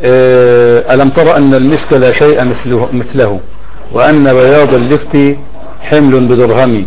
آه، ألم ترى أن المسك لا شيء مثله, مثله وأن بياض اللفت حمل بدرهم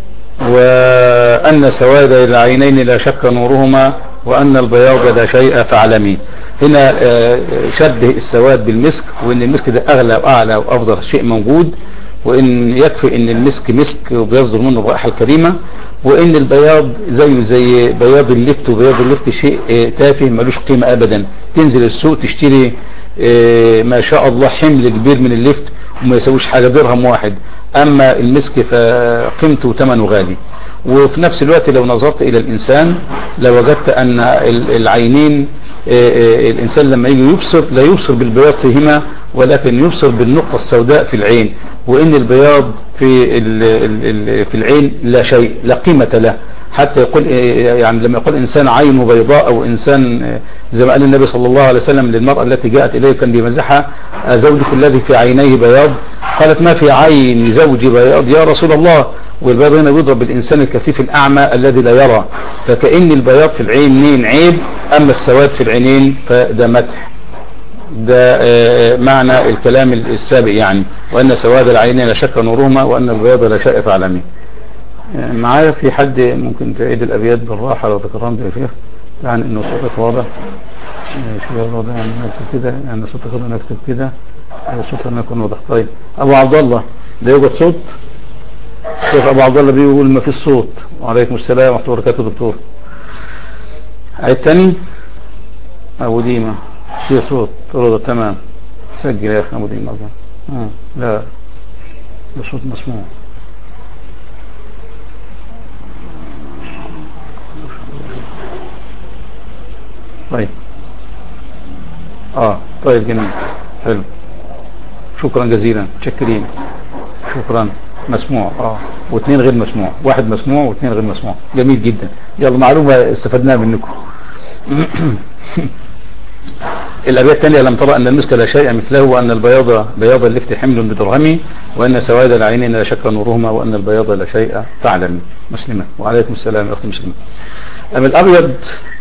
وأن سواد العينين لا شك نورهما وأن البياض لا شيء فاعلمي هنا آه، شبه السواد بالمسك وأن المسك ده أغلى وأعلى وأفضل شيء موجود وإن يكفي أن المسك مسك وبيصدر منه الرائحة الكريمة وإن البياض زيه زي بياض اللفت وبياض اللفت شيء آه، تافه ملوش قيمة أبدا تنزل السوق تشتري آه، ما شاء الله حمل كبير من اللفت وما يسويش حاجة درهم واحد أما المسك فقيمته وثمنه غالي وفي نفس الوقت لو نظرت إلى الإنسان لوجدت أن ال- العينين آه، آه، الإنسان لما يجي يبصر لا يبصر بالبياض فيهما ولكن يبصر بالنقطة السوداء في العين وإن البياض في ال- ال- ال- في العين لا شيء لا قيمة له حتى يقول آه، يعني لما يقول إنسان عينه بيضاء أو إنسان آه، زي ما قال النبي صلى الله عليه وسلم للمرأة التي جاءت إليه كان بيمزحها آه، زوجك الذي في عينيه بياض قالت ما في عين زوجي بياض يا رسول الله والبياض هنا بيضرب بالإنسان الكفيف الأعمى الذي لا يرى فكأن البياض في العينين عيب أما السواد في العينين فده مدح ده آه، معنى الكلام السابق يعني وأن سواد العينين لا شك نورهما وأن البياض لا شيء فاعلمي يعني معايا في حد ممكن تعيد الأبيات بالراحة لو تكرمت يا شيخ يعني إنه صوتك واضح آه، شوية الوضع يعني نكتب كده يعني صوتك كده نكتب كده آه، صوت لما يكون واضح طيب أبو عبد الله ده يوجد صوت شيخ أبو عبد الله بيقول ما فيش صوت وعليكم السلام ورحمة الله وبركاته دكتور عيد تاني أبو ديمة في صوت رضا تمام سجل يا أخي أبو ديمة أظن آه، لا الصوت مسموع طيب اه طيب جميل حلو شكرا جزيلا متشكرين شكرا مسموع اه واثنين غير مسموع واحد مسموع واثنين غير مسموع جميل جدا يلا معلومة استفدناها منكم الأبيات الثانية لم ترى أن المسك لا شيء مثله وأن البياض بياض اللفت حمل بدرهم وأن سواد العينين لا شك نورهما وأن البياض لا شيء فاعلم مسلمة وعليكم السلام يا أختي مسلمة أما الأبيض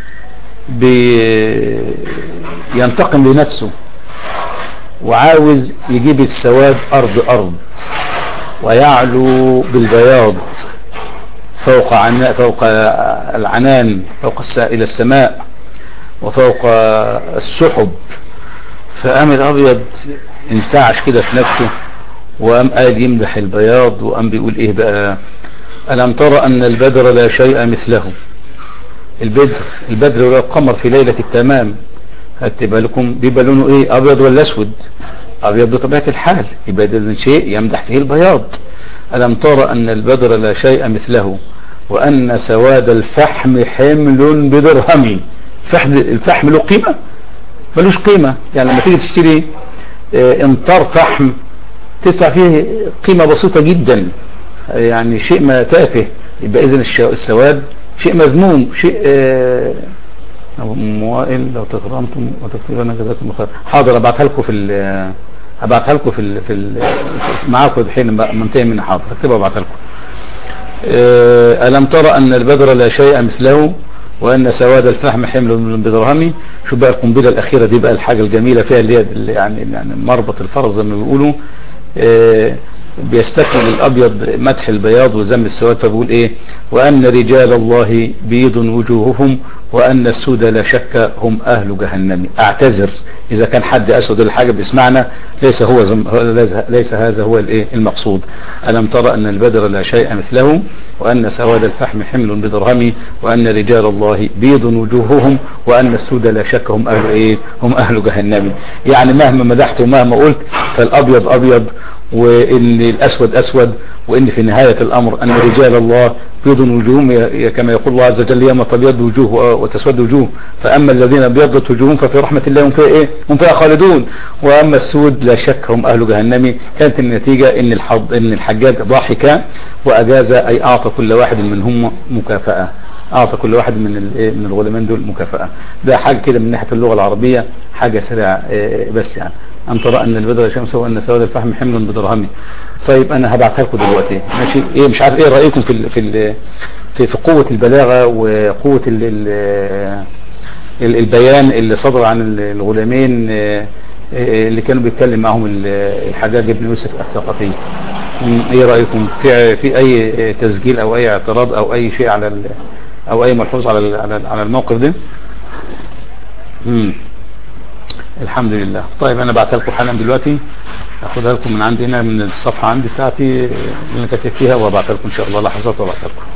بي- ينتقم لنفسه وعاوز يجيب السواد أرض أرض ويعلو بالبياض فوق عنا فوق العنان فوق الس- إلى السماء وفوق السحب فقام الأبيض انتعش كده في نفسه وقام قال يمدح البياض وقام بيقول ايه بقى ألم ترى أن البدر لا شيء مثله البدر البدر والقمر في ليلة التمام هات بالكم بيبقى لونه ايه ابيض ولا اسود ابيض بطبيعة الحال يبقى ده شيء يمدح فيه البياض ألم ترى أن البدر لا شيء مثله وأن سواد الفحم حمل بدرهم فحم الفحم له قيمة ملوش قيمة يعني لما تيجي تشتري آه، امطار فحم تدفع فيه قيمة بسيطة جدا يعني شيء ما تافه يبقى إذن الش- السواد شيء مذموم شيء آه، أبو أم وائل لو تكرمتم وتكفرون جزاكم الله خير حاضر ابعتها لكم في ال- هبعتها لكم في ال في ال معاكم الحين ما منتهي من حاضر اكتبها وابعتها لكم آه، ألم ترى أن البدر لا شيء مثله وأن سواد الفحم حمل من بدرهم شو بقى القنبلة الأخيرة دي بقى الحاجة الجميلة فيها اللي هي اللي يعني يعني مربط الفرز زي ما بيقولوا آه، بيستكمل الأبيض مدح البياض وذم السواد فبيقول إيه وأن رجال الله بيض وجوههم وأن السود لا شك هم أهل جهنم أعتذر إذا كان حد أسود الحاجة بيسمعنا ليس هو زم ليس- ليس هذا هو الإيه المقصود ألم ترى أن البدر لا شيء مثله وأن سواد الفحم حمل بدرهم وأن رجال الله بيض وجوههم وأن السود لا شك هم أهل إيه هم أهل جهنم يعني مهما مدحت ومهما قلت فالأبيض أبيض وإن الأسود أسود وإن في نهاية الأمر أن رجال الله بيض وجوههم ي- كما يقول الله عز وجل يوم تبيض وجوه وتسود وجوه فأما الذين ابيضت وجوههم ففي رحمة الله هم فيها إيه هم فيها خالدون وأما السود لا شك هم أهل جهنم كانت النتيجة إن الحض إن الحجاج ضاحك وأجاز أي أعطى كل واحد منهم مكافأة أعطى كل واحد من الإيه؟ من الغلمان دول مكافأة ده حاجة كده من ناحية اللغة العربية حاجة سريعة إيه، بس يعني أم ترى أن البدر شمس وأن سواد الفحم حمل بدرهم طيب أنا هبعتها لكم دلوقتي ماشي إيه مش عارف إيه رأيكم في ال في ال في, في قوة البلاغة وقوة ال ال ال- البيان اللي صدر عن ال- الغلامين آه، آه، اللي كانوا بيتكلم معهم ال- الحجاج بن يوسف الثقفي مم، ايه رايكم في في اي آه، تسجيل او اي اعتراض او اي شيء على ال- او اي ملحوظ على ال- على ال- على الموقف ده مم. الحمد لله طيب انا بعتها لكم حالا دلوقتي اخدها لكم من عندي هنا من الصفحه عندي بتاعتي اللي انا كاتب فيها وابعتها لكم ان شاء الله لحظات وابعتها لكم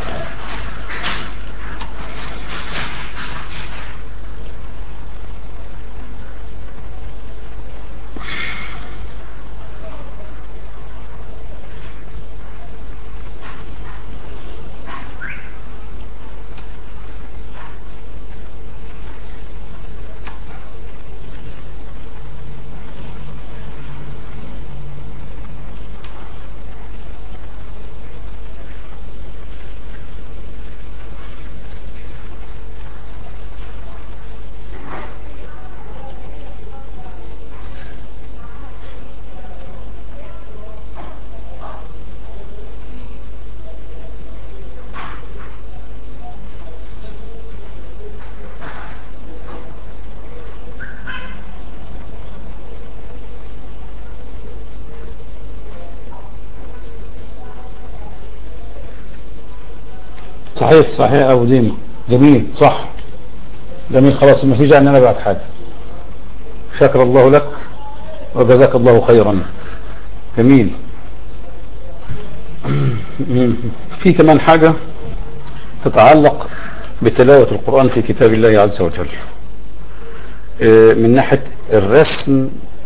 صحيح صحيح يا ابو ديما جميل صح جميل خلاص ما في داعي ان انا ابعت حاجه شكر الله لك وجزاك الله خيرا جميل في كمان حاجه تتعلق بتلاوه القران في كتاب الله عز وجل آه، من ناحيه الرسم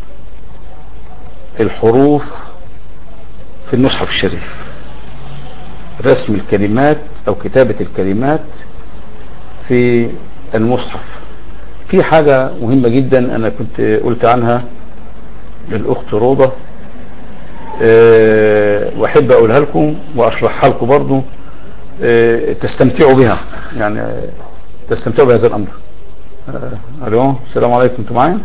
الحروف في المصحف الشريف رسم الكلمات او كتابة الكلمات في المصحف في حاجة مهمة جدا انا كنت قلت عنها للاخت روضة أه واحب اقولها لكم واشرحها لكم برضو أه تستمتعوا بها يعني آه، تستمتعوا بهذا الامر أه الو السلام عليكم انتوا معايا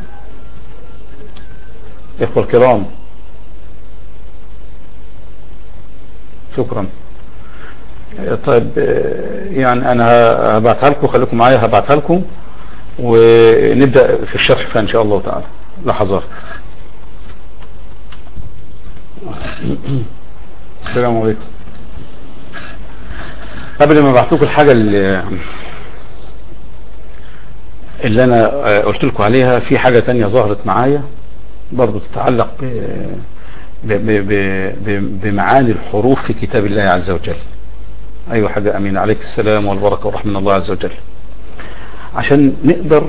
اخوة الكرام شكرا طيب آه، يعني انا هبعتها لكم خليكم معايا هبعتها لكم ونبدا في الشرح فيها ان شاء الله تعالى لحظات السلام عليكم قبل ما ابعت لكم الحاجه اللي اللي انا آه، قلت لكم عليها في حاجه تانية ظهرت معايا برضو تتعلق ب- ب- ب- ب- ب- بمعاني الحروف في كتاب الله عز وجل ايوه حاجة امين عليك السلام والبركة والرحمة من الله عز وجل عشان نقدر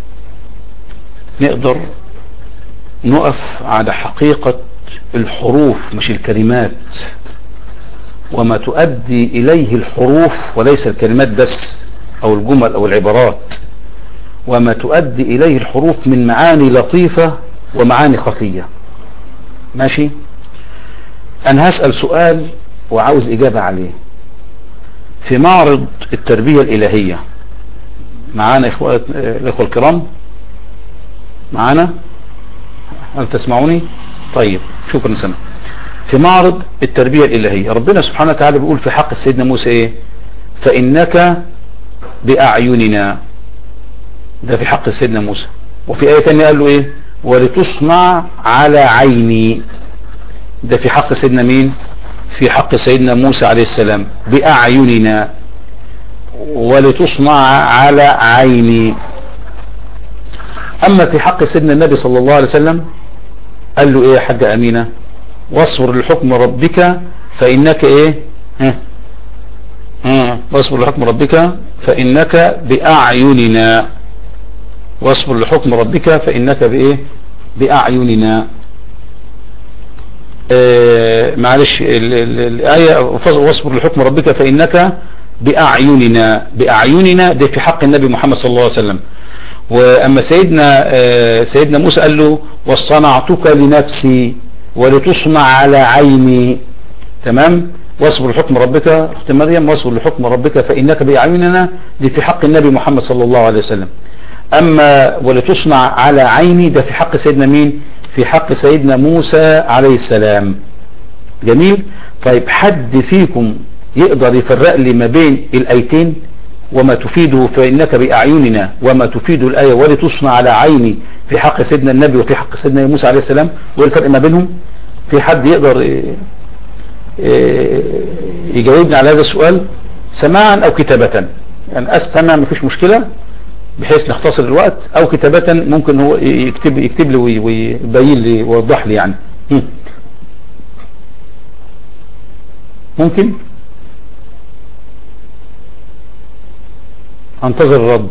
نقدر نقف على حقيقة الحروف مش الكلمات وما تؤدي اليه الحروف وليس الكلمات بس او الجمل او العبارات وما تؤدي اليه الحروف من معاني لطيفة ومعاني خفية ماشي انا هسأل سؤال وعاوز اجابة عليه في معرض التربية الالهية معانا اخوة الاخوة الكرام معانا هل تسمعوني طيب شكرا سنة في معرض التربية الالهية ربنا سبحانه وتعالى بيقول في حق سيدنا موسى ايه فانك باعيننا ده في حق سيدنا موسى وفي آية تانية قال له ايه ولتصنع على عيني ده في حق سيدنا مين في حق سيدنا موسى عليه السلام بأعيننا ولتصنع على عيني أما في حق سيدنا النبي صلى الله عليه وسلم قال له ايه يا حاجة أمينة واصبر لحكم ربك فإنك ايه ها ها واصبر لحكم ربك فإنك بأعيننا واصبر لحكم ربك فإنك بإيه بأعيننا آه معلش ال- ال- الآية واصبر لحكم ربك فإنك بأعيننا بأعيننا ده في حق النبي محمد صلى الله عليه وسلم وأما سيدنا آه سيدنا موسى قال له واصطنعتك لنفسي ولتصنع على عيني تمام واصبر لحكم ربك اخت مريم واصبر لحكم ربك فإنك بأعيننا دي في حق النبي محمد صلى الله عليه وسلم أما ولتصنع على عيني ده في حق سيدنا مين في حق سيدنا موسى عليه السلام جميل طيب حد فيكم يقدر يفرق لي ما بين الآيتين وما تفيده فإنك بأعيننا وما تفيد الآية ولتصنع على عيني في حق سيدنا النبي وفي حق سيدنا موسى عليه السلام والفرق ما بينهم في حد يقدر يجاوبني على هذا السؤال سماعا أو كتابة يعني أستمع مفيش مشكلة بحيث نختصر الوقت أو كتابة ممكن هو يكتب يكتب لي ويبين لي ويوضح لي يعني ممكن انتظر الرد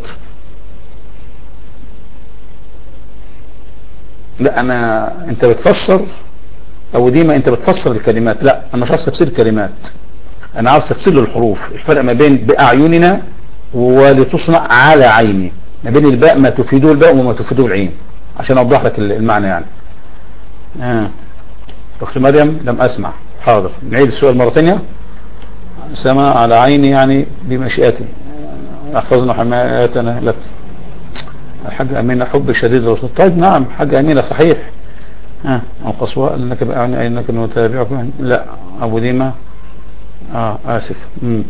لا انا انت بتفسر او ديما انت بتفسر الكلمات لا انا مش عايز تفسير الكلمات انا عايز تفسير الحروف الفرق ما بين باعيننا ولتصنع على عيني ما بين الباء ما تفيده الباء وما تفيده العين عشان اوضح لك المعنى يعني آه. اخت مريم لم اسمع حاضر نعيد السؤال مرة ثانيه سمع على عيني يعني بمشيئتي احفظنا حماياتنا لك الحاجة أمينة حب شديد الرسول طيب نعم حاجة أمينة صحيح ها أو قصواء أنك بأعني أنك نتابعكم لا أبو ديما آه آسف مم.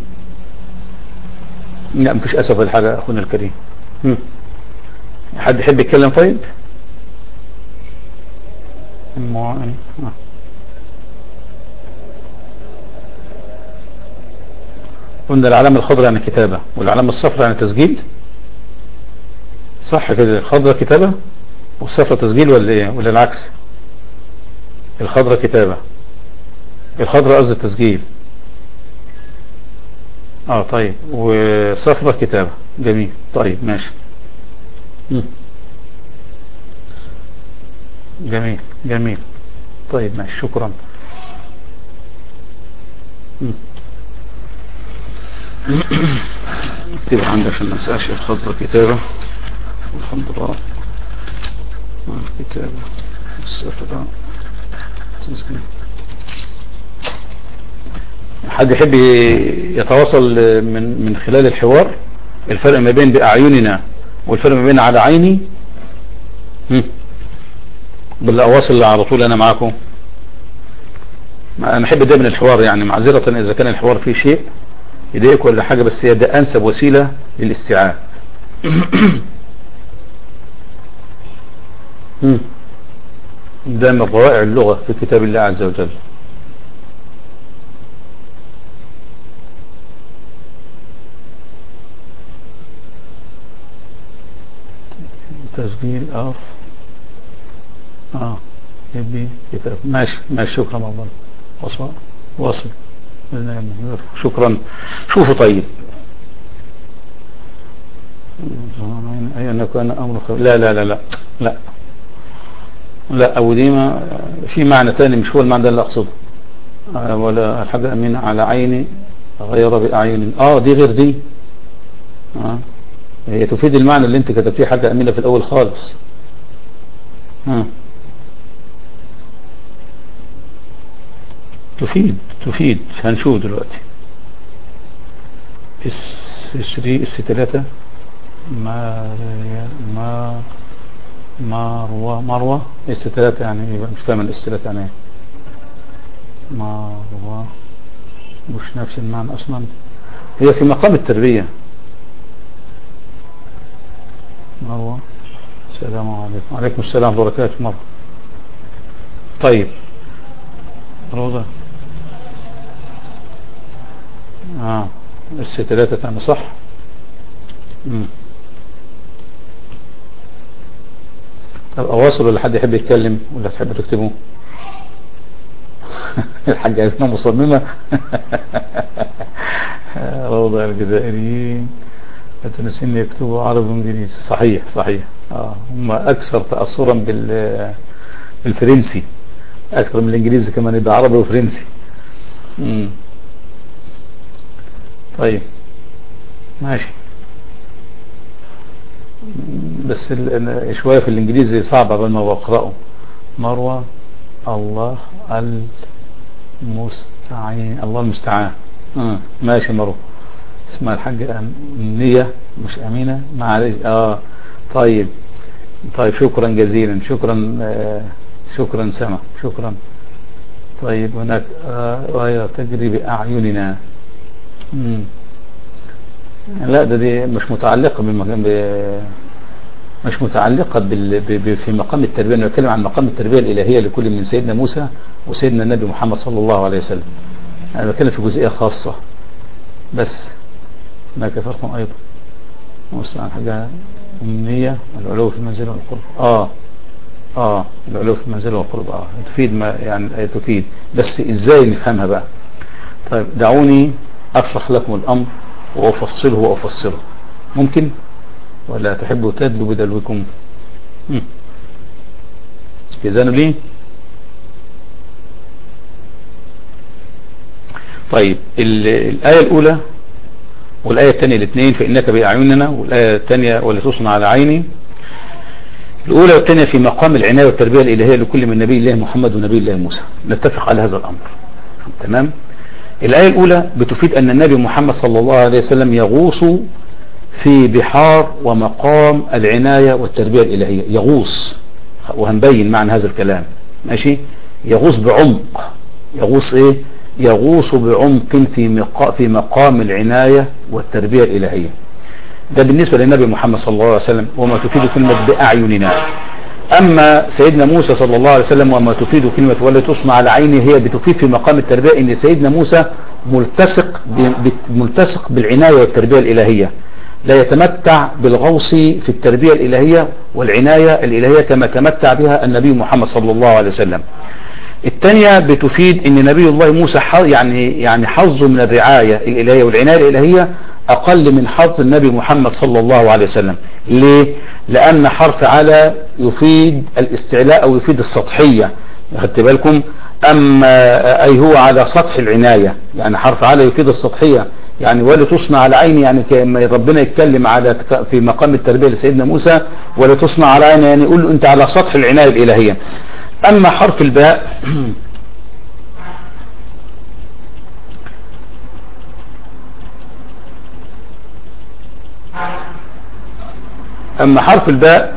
لا مفيش أسف الحاجة أخونا الكريم مم. حد يحب يتكلم طيب المعين آه. قلنا العلامة الخضراء يعني كتابة والعلامة الصفراء يعني تسجيل صح كده الخضراء كتابة والصفراء تسجيل ولا ايه ولا العكس الخضراء كتابة الخضراء قصد تسجيل اه طيب وصفراء كتابة جميل طيب ماشي مم. جميل جميل طيب ماشي شكرا مم. اكتب عندك عشان ما انساش الخضراء كتابة والخضراء الكتابة الصفراء تسجيل حد يحب يتواصل من من خلال الحوار الفرق ما بين بأعيننا والفرق ما بين على عيني بالله أواصل على طول أنا معاكم أنا أحب دايما الحوار يعني معذرة إذا كان الحوار فيه شيء يضايقك ولا حاجة بس هي ده أنسب وسيلة للاستيعاب ده من روائع اللغة في كتاب الله عز وجل تسجيل أوف اه يبي كتاب ماشي ماشي شكرا والله وصل وصل شكرا شوفوا طيب أي أن كان أمر خير لا لا لا لا لا لا أبو ديما في معنى ثاني مش هو المعنى اللي أقصده ولا الحاجة أمين على عيني غير بأعين آه دي غير دي آه هي تفيد المعنى اللي انت كتبتيه حاجة أمينة في الأول خالص آه تفيد تفيد هنشوف دلوقتي اس 3 اس 3 ما ما مروة مروة اس 3 يعني يبقى مش فاهم الاس 3 يعني ايه مروة مش نفس المعنى اصلا هي في مقام التربية مروة السلام عليكم وعليكم السلام ورحمة الله وبركاته مروة طيب روضة اه اس 3 تاني صح مم. طب اواصل ولا حد يحب يتكلم ولا تحب تكتبه الحاجة عرفنا مصممة روضة الجزائريين التونسيين يكتبوا عربي وانجليزي صحيح صحيح آه. هم اكثر تأثرا بال بالفرنسي اكثر من الانجليزي كمان يبقى عربي وفرنسي مم. طيب ماشي بس شوية في الانجليزي صعب قبل ما بقرأه مروة الله المستعين الله المستعان آه. ماشي مروة اسمها الحاجة أمنية مش أمينة معلش اه طيب طيب شكرا جزيلا شكرا آه شكرا سما شكرا طيب هناك آية تجري بأعيننا مم. لا ده دي مش متعلقة بالمكان ب... مش متعلقة بال... ب... ب... في مقام التربية أنا بتكلم عن مقام التربية الإلهية لكل من سيدنا موسى وسيدنا النبي محمد صلى الله عليه وسلم أنا بتكلم في جزئية خاصة بس ما كفرتم أيضا واسمع عن حاجة أمنية العلو في المنزل والقرب آه آه العلو في المنزل والقرب آه تفيد ما يعني تفيد بس إزاي نفهمها بقى طيب دعوني أشرح لكم الأمر وأفصله وأفصله ممكن ولا تحبوا تدلوا بدلوكم كذانوا ليه طيب الآية الأولى والآية الثانية الاثنين فإنك بأعيننا والآية الثانية ولا تصنع على عيني الأولى والثانية في مقام العناية والتربية الإلهية لكل من نبي الله محمد ونبي الله موسى نتفق على هذا الأمر تمام الآية الأولى بتفيد أن النبي محمد صلى الله عليه وسلم يغوص في بحار ومقام العناية والتربية الإلهية يغوص وهنبين معنى هذا الكلام ماشي يغوص بعمق يغوص ايه يغوص بعمق في مقا في مقام العناية والتربية الإلهية ده بالنسبة للنبي محمد صلى الله عليه وسلم وما تفيد كلمة بأعيننا أما سيدنا موسى صلى الله عليه وسلم وما تفيد كلمة ولا تصنع على عينه هي بتفيد في مقام التربية ان سيدنا موسى ملتصق ملتصق بالعناية والتربية الإلهية لا يتمتع بالغوص في التربية الإلهية والعناية الإلهية كما تمتع بها النبي محمد صلى الله عليه وسلم الثانية بتفيد ان نبي الله موسى يعني يعني حظه من الرعاية الإلهية والعناية الإلهية أقل من حظ النبي محمد صلى الله عليه وسلم ليه؟ لأن حرف على يفيد الاستعلاء أو يفيد السطحية خدت بالكم أما أي هو على سطح العناية يعني حرف على يفيد السطحية يعني ولا تصنع على عيني يعني كما ربنا يتكلم على في مقام التربية لسيدنا موسى ولا تصنع على عيني يعني يقول له أنت على سطح العناية الإلهية أما حرف الباء أما حرف الباء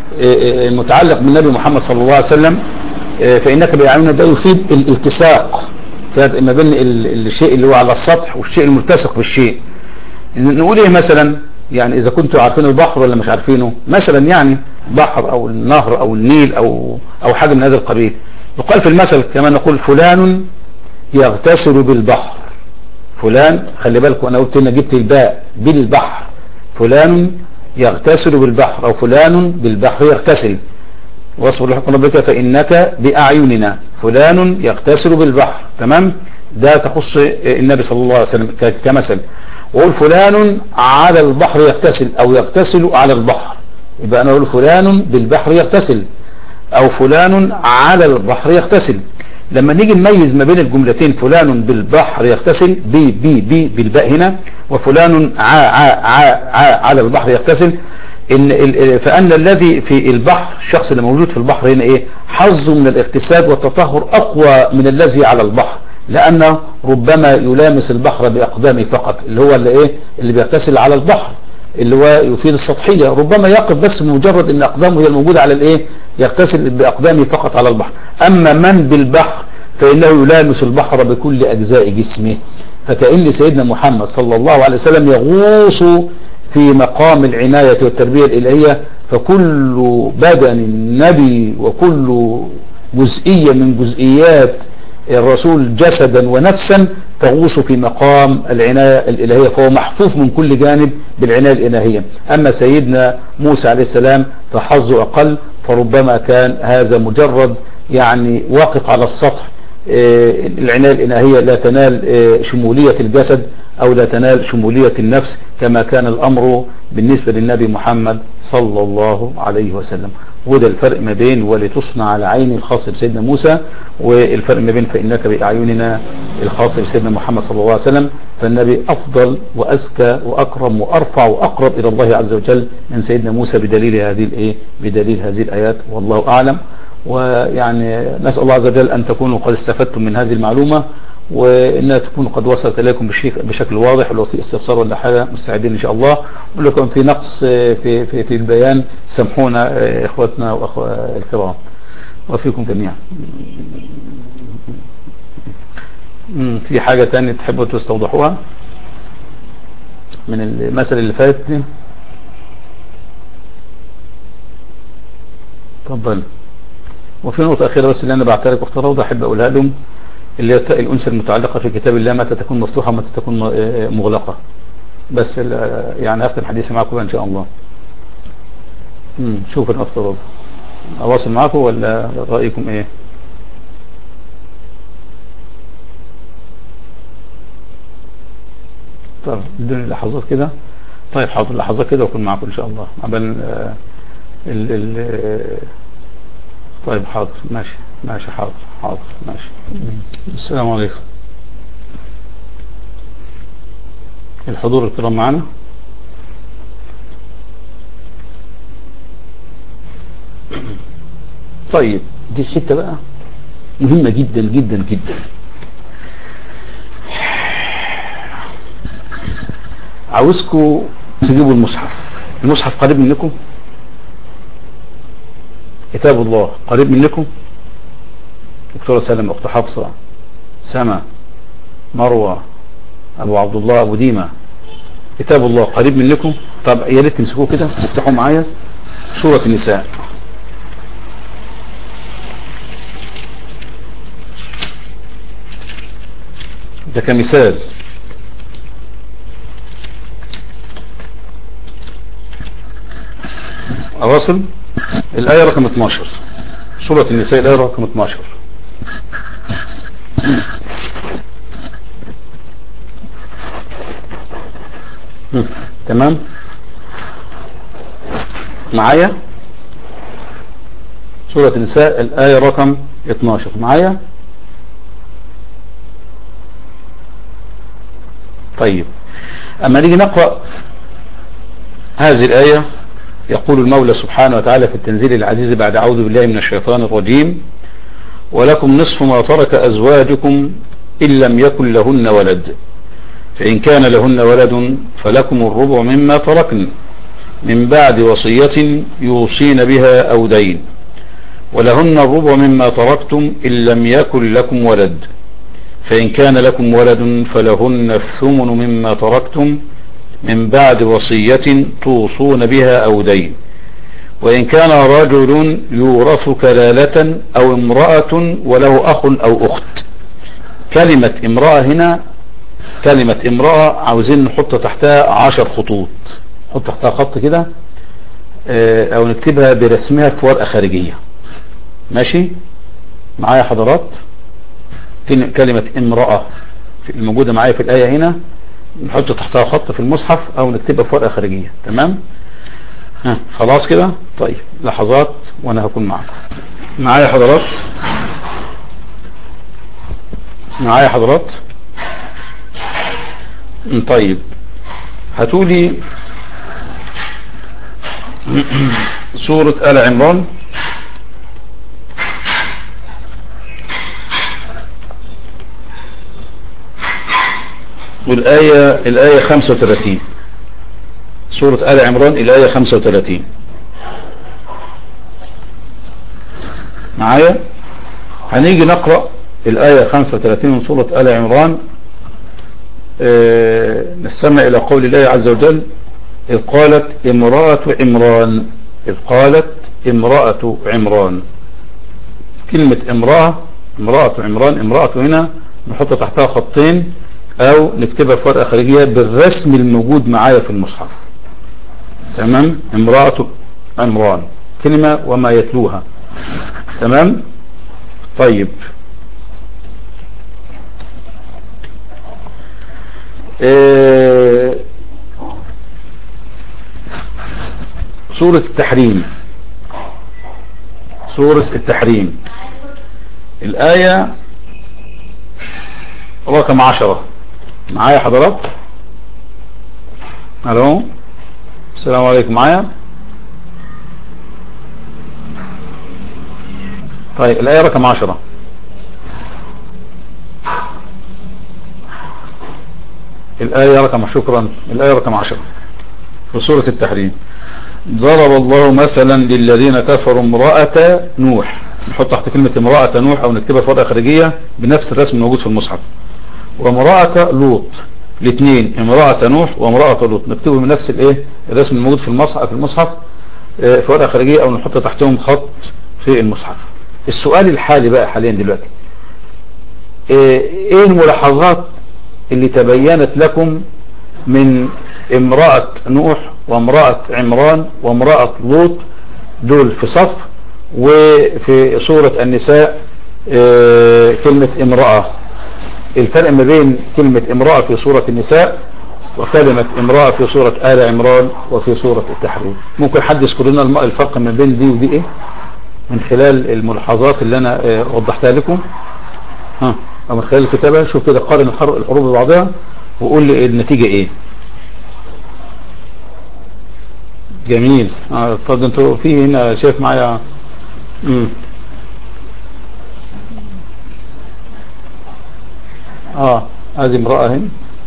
المتعلق بالنبي محمد صلى الله عليه وسلم فإنك بيعلمنا ده يفيد الالتصاق ما بين الشيء اللي هو على السطح والشيء الملتصق بالشيء نقول ايه مثلا يعني اذا كنتوا عارفين البحر ولا مش عارفينه مثلا يعني بحر او النهر او النيل او او حاجة من هذا القبيل يقال في المثل كما نقول فلان يغتسل بالبحر فلان خلي بالكم انا قلت ان جبت الباء بالبحر فلان يغتسل بالبحر او فلان بالبحر يغتسل واصبر لحكم ربك فإنك بأعيننا فلان يغتسل بالبحر تمام ده تخص النبي صلى الله عليه وسلم كمثل وقول فلان على البحر يغتسل أو يغتسل على البحر يبقى أنا أقول فلان بالبحر يغتسل أو فلان على البحر يغتسل لما نيجي نميز ما بين الجملتين فلان بالبحر يغتسل بي بي بي بالباء هنا وفلان ع ع ع ع على البحر يغتسل إن فأن الذي في البحر الشخص اللي موجود في البحر هنا إيه حظه من الاغتسال والتطهر أقوى من الذي على البحر لأنه ربما يلامس البحر بأقدامه فقط اللي هو اللي إيه اللي بيغتسل على البحر اللي هو يفيد السطحية ربما يقف بس مجرد ان اقدامه هي الموجودة على الايه يغتسل باقدامه فقط على البحر اما من بالبحر فانه يلامس البحر بكل اجزاء جسمه فكأن سيدنا محمد صلى الله عليه وسلم يغوص في مقام العناية والتربية الإلهية فكل بدن النبي وكل جزئية من جزئيات الرسول جسدا ونفسا تغوص في مقام العناية الإلهية فهو محفوف من كل جانب بالعناية الإلهية أما سيدنا موسى عليه السلام فحظه أقل فربما كان هذا مجرد يعني واقف على السطح العناية الإلهية لا تنال شمولية الجسد أو لا تنال شمولية النفس كما كان الأمر بالنسبة للنبي محمد صلى الله عليه وسلم وده الفرق ما بين ولتصنع على عين الخاص بسيدنا موسى والفرق ما بين فإنك بأعيننا الخاص بسيدنا محمد صلى الله عليه وسلم فالنبي أفضل وأزكى وأكرم وأرفع وأقرب إلى الله عز وجل من سيدنا موسى بدليل هذه الإيه بدليل هذه الآيات والله أعلم ويعني نسأل الله عز وجل أن تكونوا قد استفدتم من هذه المعلومة وانها تكون قد وصلت اليكم بشكل واضح ولو في استفسار ولا حاجه مستعدين ان شاء الله ولكم في نقص في في في البيان سامحونا اخواتنا واخوة الكرام وفيكم جميعا في حاجه ثانيه تحبوا تستوضحوها من المثل اللي فات دي اتفضل وفي نقطة أخيرة بس اللي أنا بعترف واختار روضة أحب أقولها لهم اللي هي الأنثى المتعلقة في كتاب الله متى تكون مفتوحة ومتى تكون مغلقة بس يعني أختم حديثي معكم إن شاء الله امم شوف الأخت روضة أواصل معكم ولا رأيكم إيه طب ادوني لحظات كده طيب حاضر لحظات كده واكون معكم ان شاء الله عبال ال ال طيب حاضر ماشي ماشي حاضر حاضر ماشي السلام عليكم الحضور الكرام معنا طيب دي الحته بقى مهمة جدا جدا جدا عاوزكم تجيبوا المصحف المصحف قريب منكم كتاب الله قريب منكم دكتورة سلم أخت حفصة سما مروة أبو عبد الله أبو ديمة كتاب الله قريب منكم طب يا ريت تمسكوه كده وافتحوا معايا سورة النساء ده كمثال أواصل الآية رقم 12 سورة النساء الآية رقم 12 تمام معايا سورة النساء الآية رقم 12 معايا طيب أما نيجي نقرأ هذه الآية يقول المولى سبحانه وتعالى في التنزيل العزيز بعد أعوذ بالله من الشيطان الرجيم ولكم نصف ما ترك أزواجكم إن لم يكن لهن ولد فإن كان لهن ولد فلكم الربع مما تركن من بعد وصية يوصين بها أو دين ولهن الربع مما تركتم إن لم يكن لكم ولد فإن كان لكم ولد فلهن الثمن مما تركتم من بعد وصية توصون بها أو دين وإن كان رجل يورث كلالة أو امرأة وله أخ أو أخت كلمة امرأة هنا كلمة امرأة عاوزين نحط تحتها عشر خطوط نحط تحتها خط كده أو نكتبها برسمها في ورقة خارجية ماشي معايا حضرات كلمة امرأة الموجودة معايا في الآية هنا نحط تحتها خط في المصحف او نكتبها في ورقة خارجية تمام ها خلاص كده طيب لحظات وانا هكون معكم معايا حضرات معايا حضرات طيب هاتولي سورة آل عمران والآية الآية 35 سورة آل عمران الآية 35 معايا هنيجي نقرأ الآية 35 من سورة آل عمران اه نستمع إلى قول الله عز وجل إذ قالت امرأة عمران إذ قالت امرأة عمران كلمة امرأة امرأة عمران امرأة هنا نحط تحتها خطين او نكتبها في ورقة خارجية بالرسم الموجود معايا في المصحف تمام امرأة عمران كلمة وما يتلوها تمام طيب إيه سورة التحريم سورة التحريم الآية رقم عشرة معايا حضرات الو السلام عليكم معايا طيب الآية رقم عشرة الآية رقم شكرا الآية رقم عشرة في سورة التحريم ضرب الله مثلا للذين كفروا امرأة نوح نحط تحت كلمة امرأة نوح او نكتبها في ورقة خارجية بنفس الرسم الموجود في المصحف وامرأة لوط الاثنين امرأة نوح وامرأة لوط نكتبه من نفس الايه الرسم الموجود في المصحف في المصحف اه في ورقة خارجية او نحط تحتهم خط في المصحف السؤال الحالي بقى حاليا دلوقتي اه ايه الملاحظات اللي تبينت لكم من امرأة نوح وامرأة عمران وامرأة لوط دول في صف وفي سورة النساء اه كلمة امرأة الفرق ما بين كلمة امرأة في سورة النساء وكلمة امرأة في سورة آل عمران وفي سورة التحريم ممكن حد يذكر لنا الفرق ما بين دي ودي ايه من خلال الملاحظات اللي انا اه وضحتها لكم ها او من خلال الكتابة شوف كده قارن الحروف ببعضها وقول لي النتيجة ايه جميل اه طب انتوا في هنا شايف معايا امم اه هذه امرأة هنا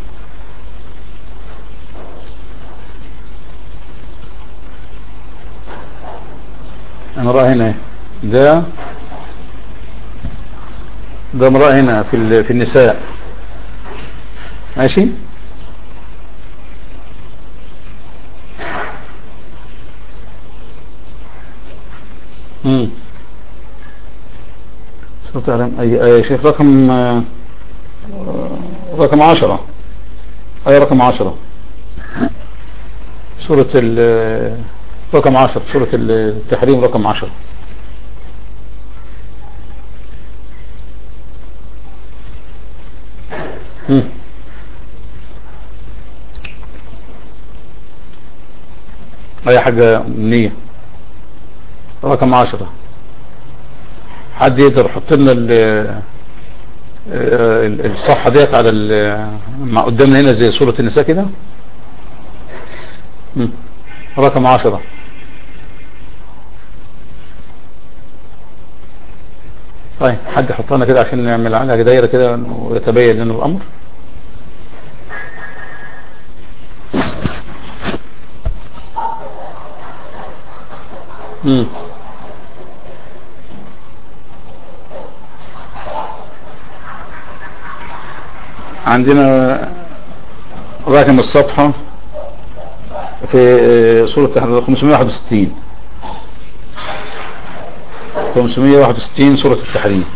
امرأة هنا ده ده امرأة هنا في في النساء ماشي امم صوت اي اي شيخ رقم آه رقم عشرة أي رقم عشرة سورة رقم عشر سورة التحريم رقم عشر أي حاجة منية رقم عشرة حد يقدر يحط لنا الصفحة ديت على مع قدامنا هنا زي سورة النساء كده رقم عشرة طيب حد يحطها كده عشان نعمل عليها دايرة كده ويتبين لنا الأمر امم عندنا رقم الصفحة في سورة 561 561 سورة التحريم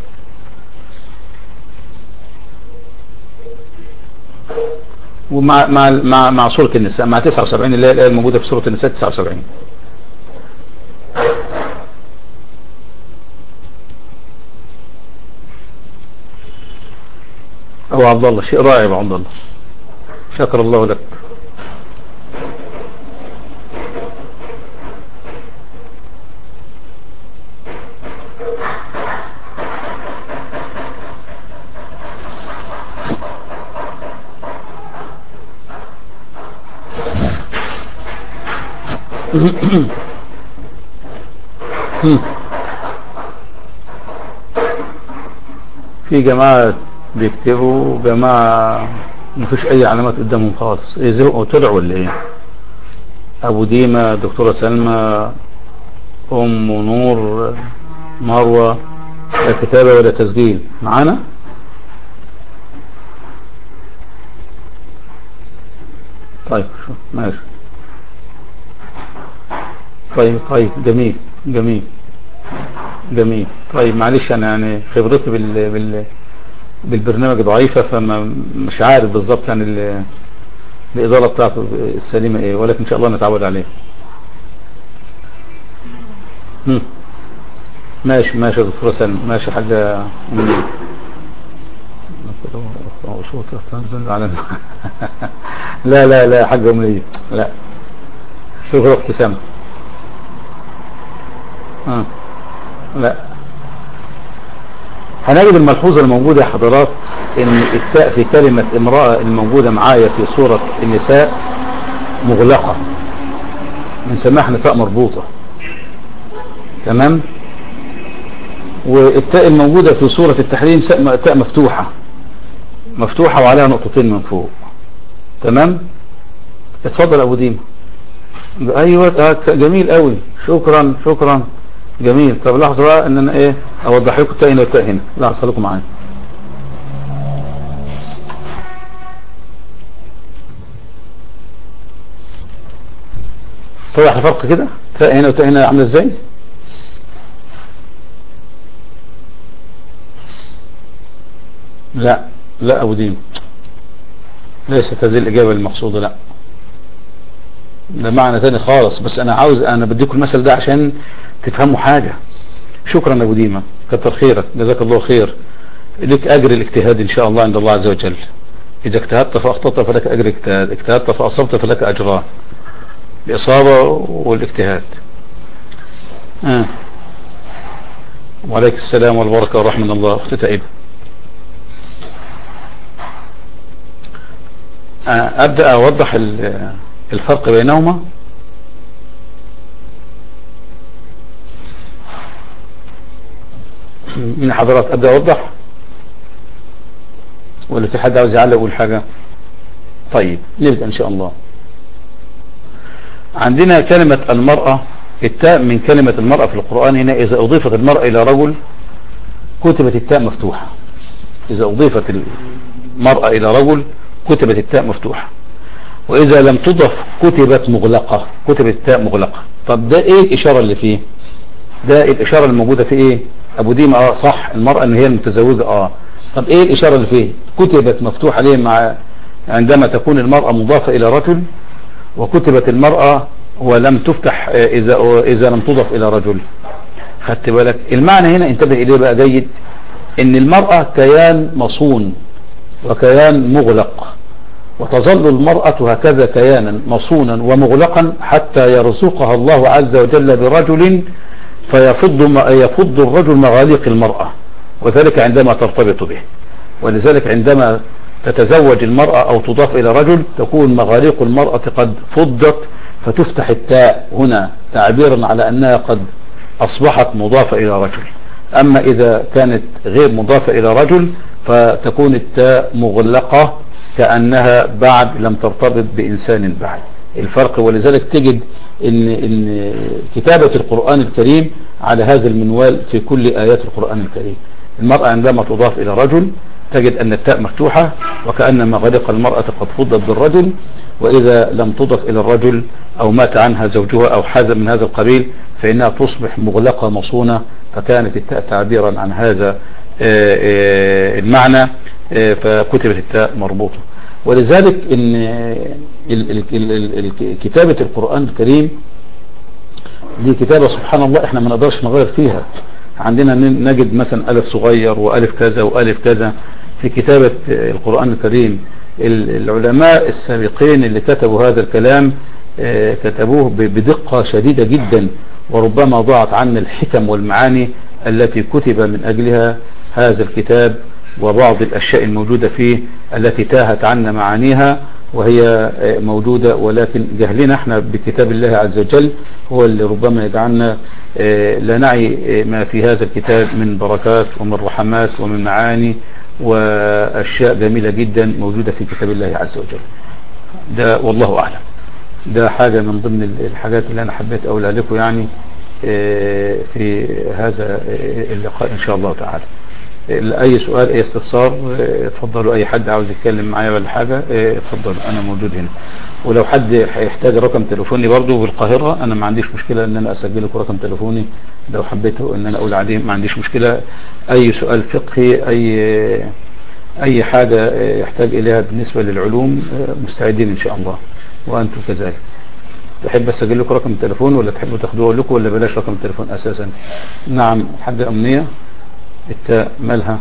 ومع مع مع مع سورة النساء مع 79 اللي هي الآية الموجودة في سورة النساء 79 أبو عبد الله شيء رائع أبو عبد الله شكر الله لك في جماعة بيكتبوا جماعة مفيش اي علامات قدامهم خالص ايه طلعوا ولا ايه ابو ديمة دكتورة سلمى ام نور مروة لا كتابة ولا تسجيل معانا طيب ماشي طيب طيب جميل جميل جميل طيب معلش انا يعني خبرتي بال, بال بالبرنامج ضعيفة فما مش عارف بالظبط يعني الإدارة بتاعته السليمة ايه ولكن ان شاء الله نتعود عليه هم. ماشي ماشي يا دكتورة سلمى ماشي حاجة لا لا لا حاجة أمنية لا شوف اخت سامة آه. لا هنجد الملحوظة الموجودة يا حضرات ان التاء في كلمة امرأة الموجودة معايا في سورة النساء مغلقة بنسميها احنا تاء مربوطة تمام والتاء الموجودة في سورة التحريم تاء مفتوحة مفتوحة وعليها نقطتين من فوق تمام اتفضل ابو ديما ايوه جميل قوي شكرا شكرا جميل طب لحظة بقى ان انا ايه اوضح لكم التاء هنا والتاء هنا لحظة خليكم معايا توضح الفرق كده تاء هنا وتاء هنا عامله ازاي لا لا ابو دين ليست هذه الاجابه المقصوده لا ده معنى تاني خالص بس انا عاوز انا بديكم المثل ده عشان تفهموا حاجه شكرا ابو ديما كتر خيرك جزاك الله خير لك اجر الاجتهاد ان شاء الله عند الله عز وجل اذا اجتهدت فاخطأت فلك اجر اجتهاد اجتهدت فاصبت فلك اجران الاصابة والاجتهاد آه. وعليك السلام والبركة والرحمة من الله اخت تائبة آه. ابدأ اوضح الفرق بينهما من حضرات ابدأ اوضح ولا في حد عاوز يعلق يقول حاجة طيب نبدأ ان شاء الله عندنا كلمة المرأة التاء من كلمة المرأة في القرآن هنا إذا أضيفت المرأة إلى رجل كتبت التاء مفتوحة إذا أضيفت المرأة إلى رجل كتبت التاء مفتوحة وإذا لم تضف كتبت مغلقة كتبت التاء مغلقة طب ده إيه الإشارة اللي فيه ده الإشارة الموجودة في إيه أبو ديما آه صح المرأة إن هي المتزوجة آه طب إيه الإشارة اللي فيه كتبت مفتوحة ليه مع عندما تكون المرأة مضافة إلى رجل وكتبت المرأة ولم تفتح إذا, إذا لم تضف إلى رجل خدت بالك المعنى هنا انتبه إليه بقى جيد ان المرأة كيان مصون وكيان مغلق وتظل المرأة هكذا كيانا مصونا ومغلقا حتى يرزقها الله عز وجل برجل فيفض يفض الرجل مغاليق المرأة وذلك عندما ترتبط به ولذلك عندما تتزوج المرأة أو تضاف إلى رجل تكون مغاليق المرأة قد فضت فتفتح التاء هنا تعبيرا على أنها قد أصبحت مضافة إلى رجل أما إذا كانت غير مضافة إلى رجل فتكون التاء مغلقة كأنها بعد لم ترتبط بإنسان بعد الفرق ولذلك تجد إن, إن كتابة القرآن الكريم على هذا المنوال في كل آيات القرآن الكريم المرأة عندما تضاف إلى رجل تجد أن التاء مفتوحة وكأن مغالق المرأة قد فضت بالرجل وإذا لم تضف إلى الرجل أو مات عنها زوجها أو حاز من هذا القبيل فإنها تصبح مغلقة مصونة فكانت التاء تعبيرا عن هذا المعنى فكتبت التاء مربوطة ولذلك إن كتابة القرآن الكريم دي كتابة سبحان الله احنا ما نقدرش نغير فيها عندنا نجد مثلا ألف صغير وألف كذا وألف كذا في كتابة القرآن الكريم العلماء السابقين اللي كتبوا هذا الكلام كتبوه بدقة شديدة جدا وربما ضاعت عنا الحكم والمعاني التي كتب من أجلها هذا الكتاب وبعض الأشياء الموجودة فيه التي تاهت عنا معانيها وهي موجودة ولكن جهلنا احنا بكتاب الله عز وجل هو اللي ربما يجعلنا لا نعي ما في هذا الكتاب من بركات ومن رحمات ومن معاني وأشياء جميلة جدا موجودة في كتاب الله عز وجل ده والله أعلم ده حاجة من ضمن الحاجات اللي أنا حبيت أقولها لكم يعني في هذا اللقاء إن شاء الله تعالى اي سؤال اي استفسار اتفضلوا اي حد عاوز يتكلم معايا ولا حاجة اتفضل انا موجود هنا ولو حد يحتاج رقم تليفوني برضو بالقاهرة انا ما عنديش مشكلة ان انا اسجل لكم رقم تليفوني لو حبيته ان انا اقول عليه ما عنديش مشكلة اي سؤال فقهي اي اي حاجة يحتاج اليها بالنسبة للعلوم مستعدين ان شاء الله وانتم كذلك تحب اسجل لكم رقم التليفون ولا تحبوا تاخدوه لكم ولا بلاش رقم التليفون اساسا نعم حاجة امنية التاء مالها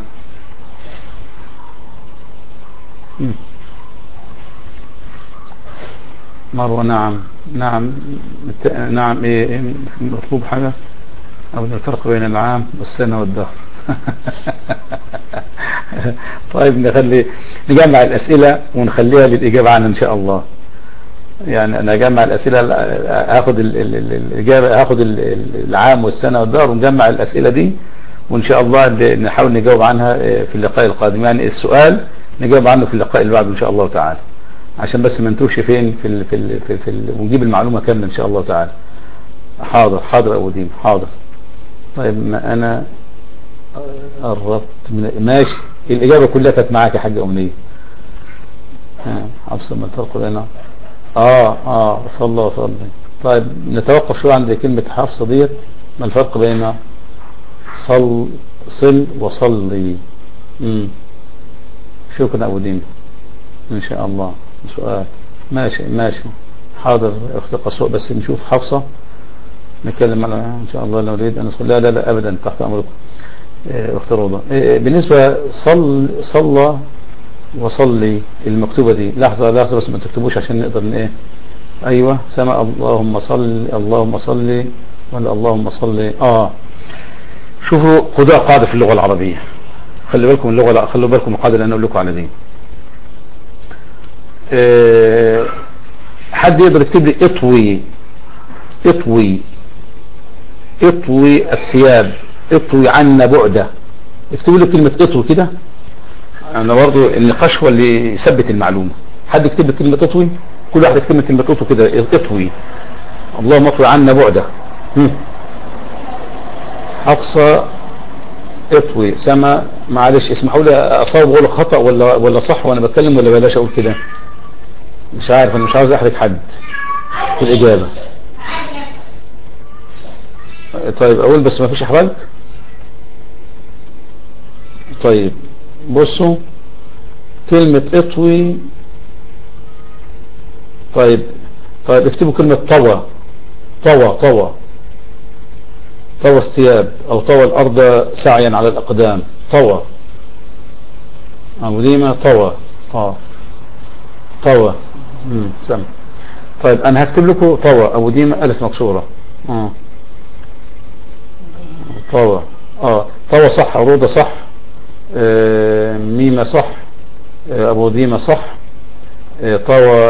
مروة نعم نعم نعم ايه, إيه مطلوب حاجة او الفرق بين العام والسنة والدهر طيب نخلي نجمع الاسئلة ونخليها للاجابة عنها ان شاء الله يعني انا اجمع الاسئلة هاخد الاجابة هاخد العام والسنة والدهر ونجمع الاسئلة دي وإن شاء الله نحاول نجاوب عنها في اللقاء القادم يعني السؤال نجاوب عنه في اللقاء اللي بعده إن شاء الله تعالى عشان بس ما نتوهش فين في ال في ال في, في ال ونجيب المعلومة كاملة إن شاء الله تعالى حاضر حاضر أبو ديم حاضر طيب ما أنا قربت من ماشي الإجابة كلها كانت معاك يا حاجة أمنية حفص ما الفرق بين اه اه صلى الله وسلم طيب نتوقف شوية عند كلمة حفصة ديت ما الفرق بين صل صل وصلي مم. شكرا أبو دين إن شاء الله سؤال ماشي ماشي حاضر أخت قصوء بس نشوف حفصة نتكلم على إن شاء الله لو نريد أن ندخل لا لا لا أبدا تحت أمركم أخت روضة بالنسبة صل صلى وصلي المكتوبة دي لحظة لحظة بس ما تكتبوش عشان نقدر ايه ايوه سمع اللهم صل اللهم صل ولا اللهم صل اه شوفوا خدوها قاعدة في اللغة العربية خلي بالكم اللغة خلوا بالكم القاعدة اللي انا اقول لكم على دي أه حد يقدر يكتب لي اطوي اطوي اطوي الثياب اطوي عنا بعده اكتبوا لي كلمة اطوي كده انا برضو النقاش هو اللي يثبت المعلومة حد يكتب لي كلمة اطوي كل واحد يكتب لي كلمة اطوي كده اطوي اللهم اطوي عنا بعده حفصة اطوي سما معلش اسمحوا لي اصاب بقول خطأ ولا ولا صح وانا بتكلم ولا بلاش اقول كده مش عارف انا مش عاوز احرج حد في الاجابة طيب اقول بس ما فيش احراج طيب بصوا كلمة اطوي طيب طيب اكتبوا كلمة طوى طوى طوى طوى الثياب او طوى الارض سعيا على الاقدام طوى ابو ديما طوى اه طوى امم سمع طيب انا هكتب لكم طوى ابو ديما الف مكسورة اه طوى اه طوى صح عروضة صح آه ميمة صح آه ابو ديمة صح آه طوى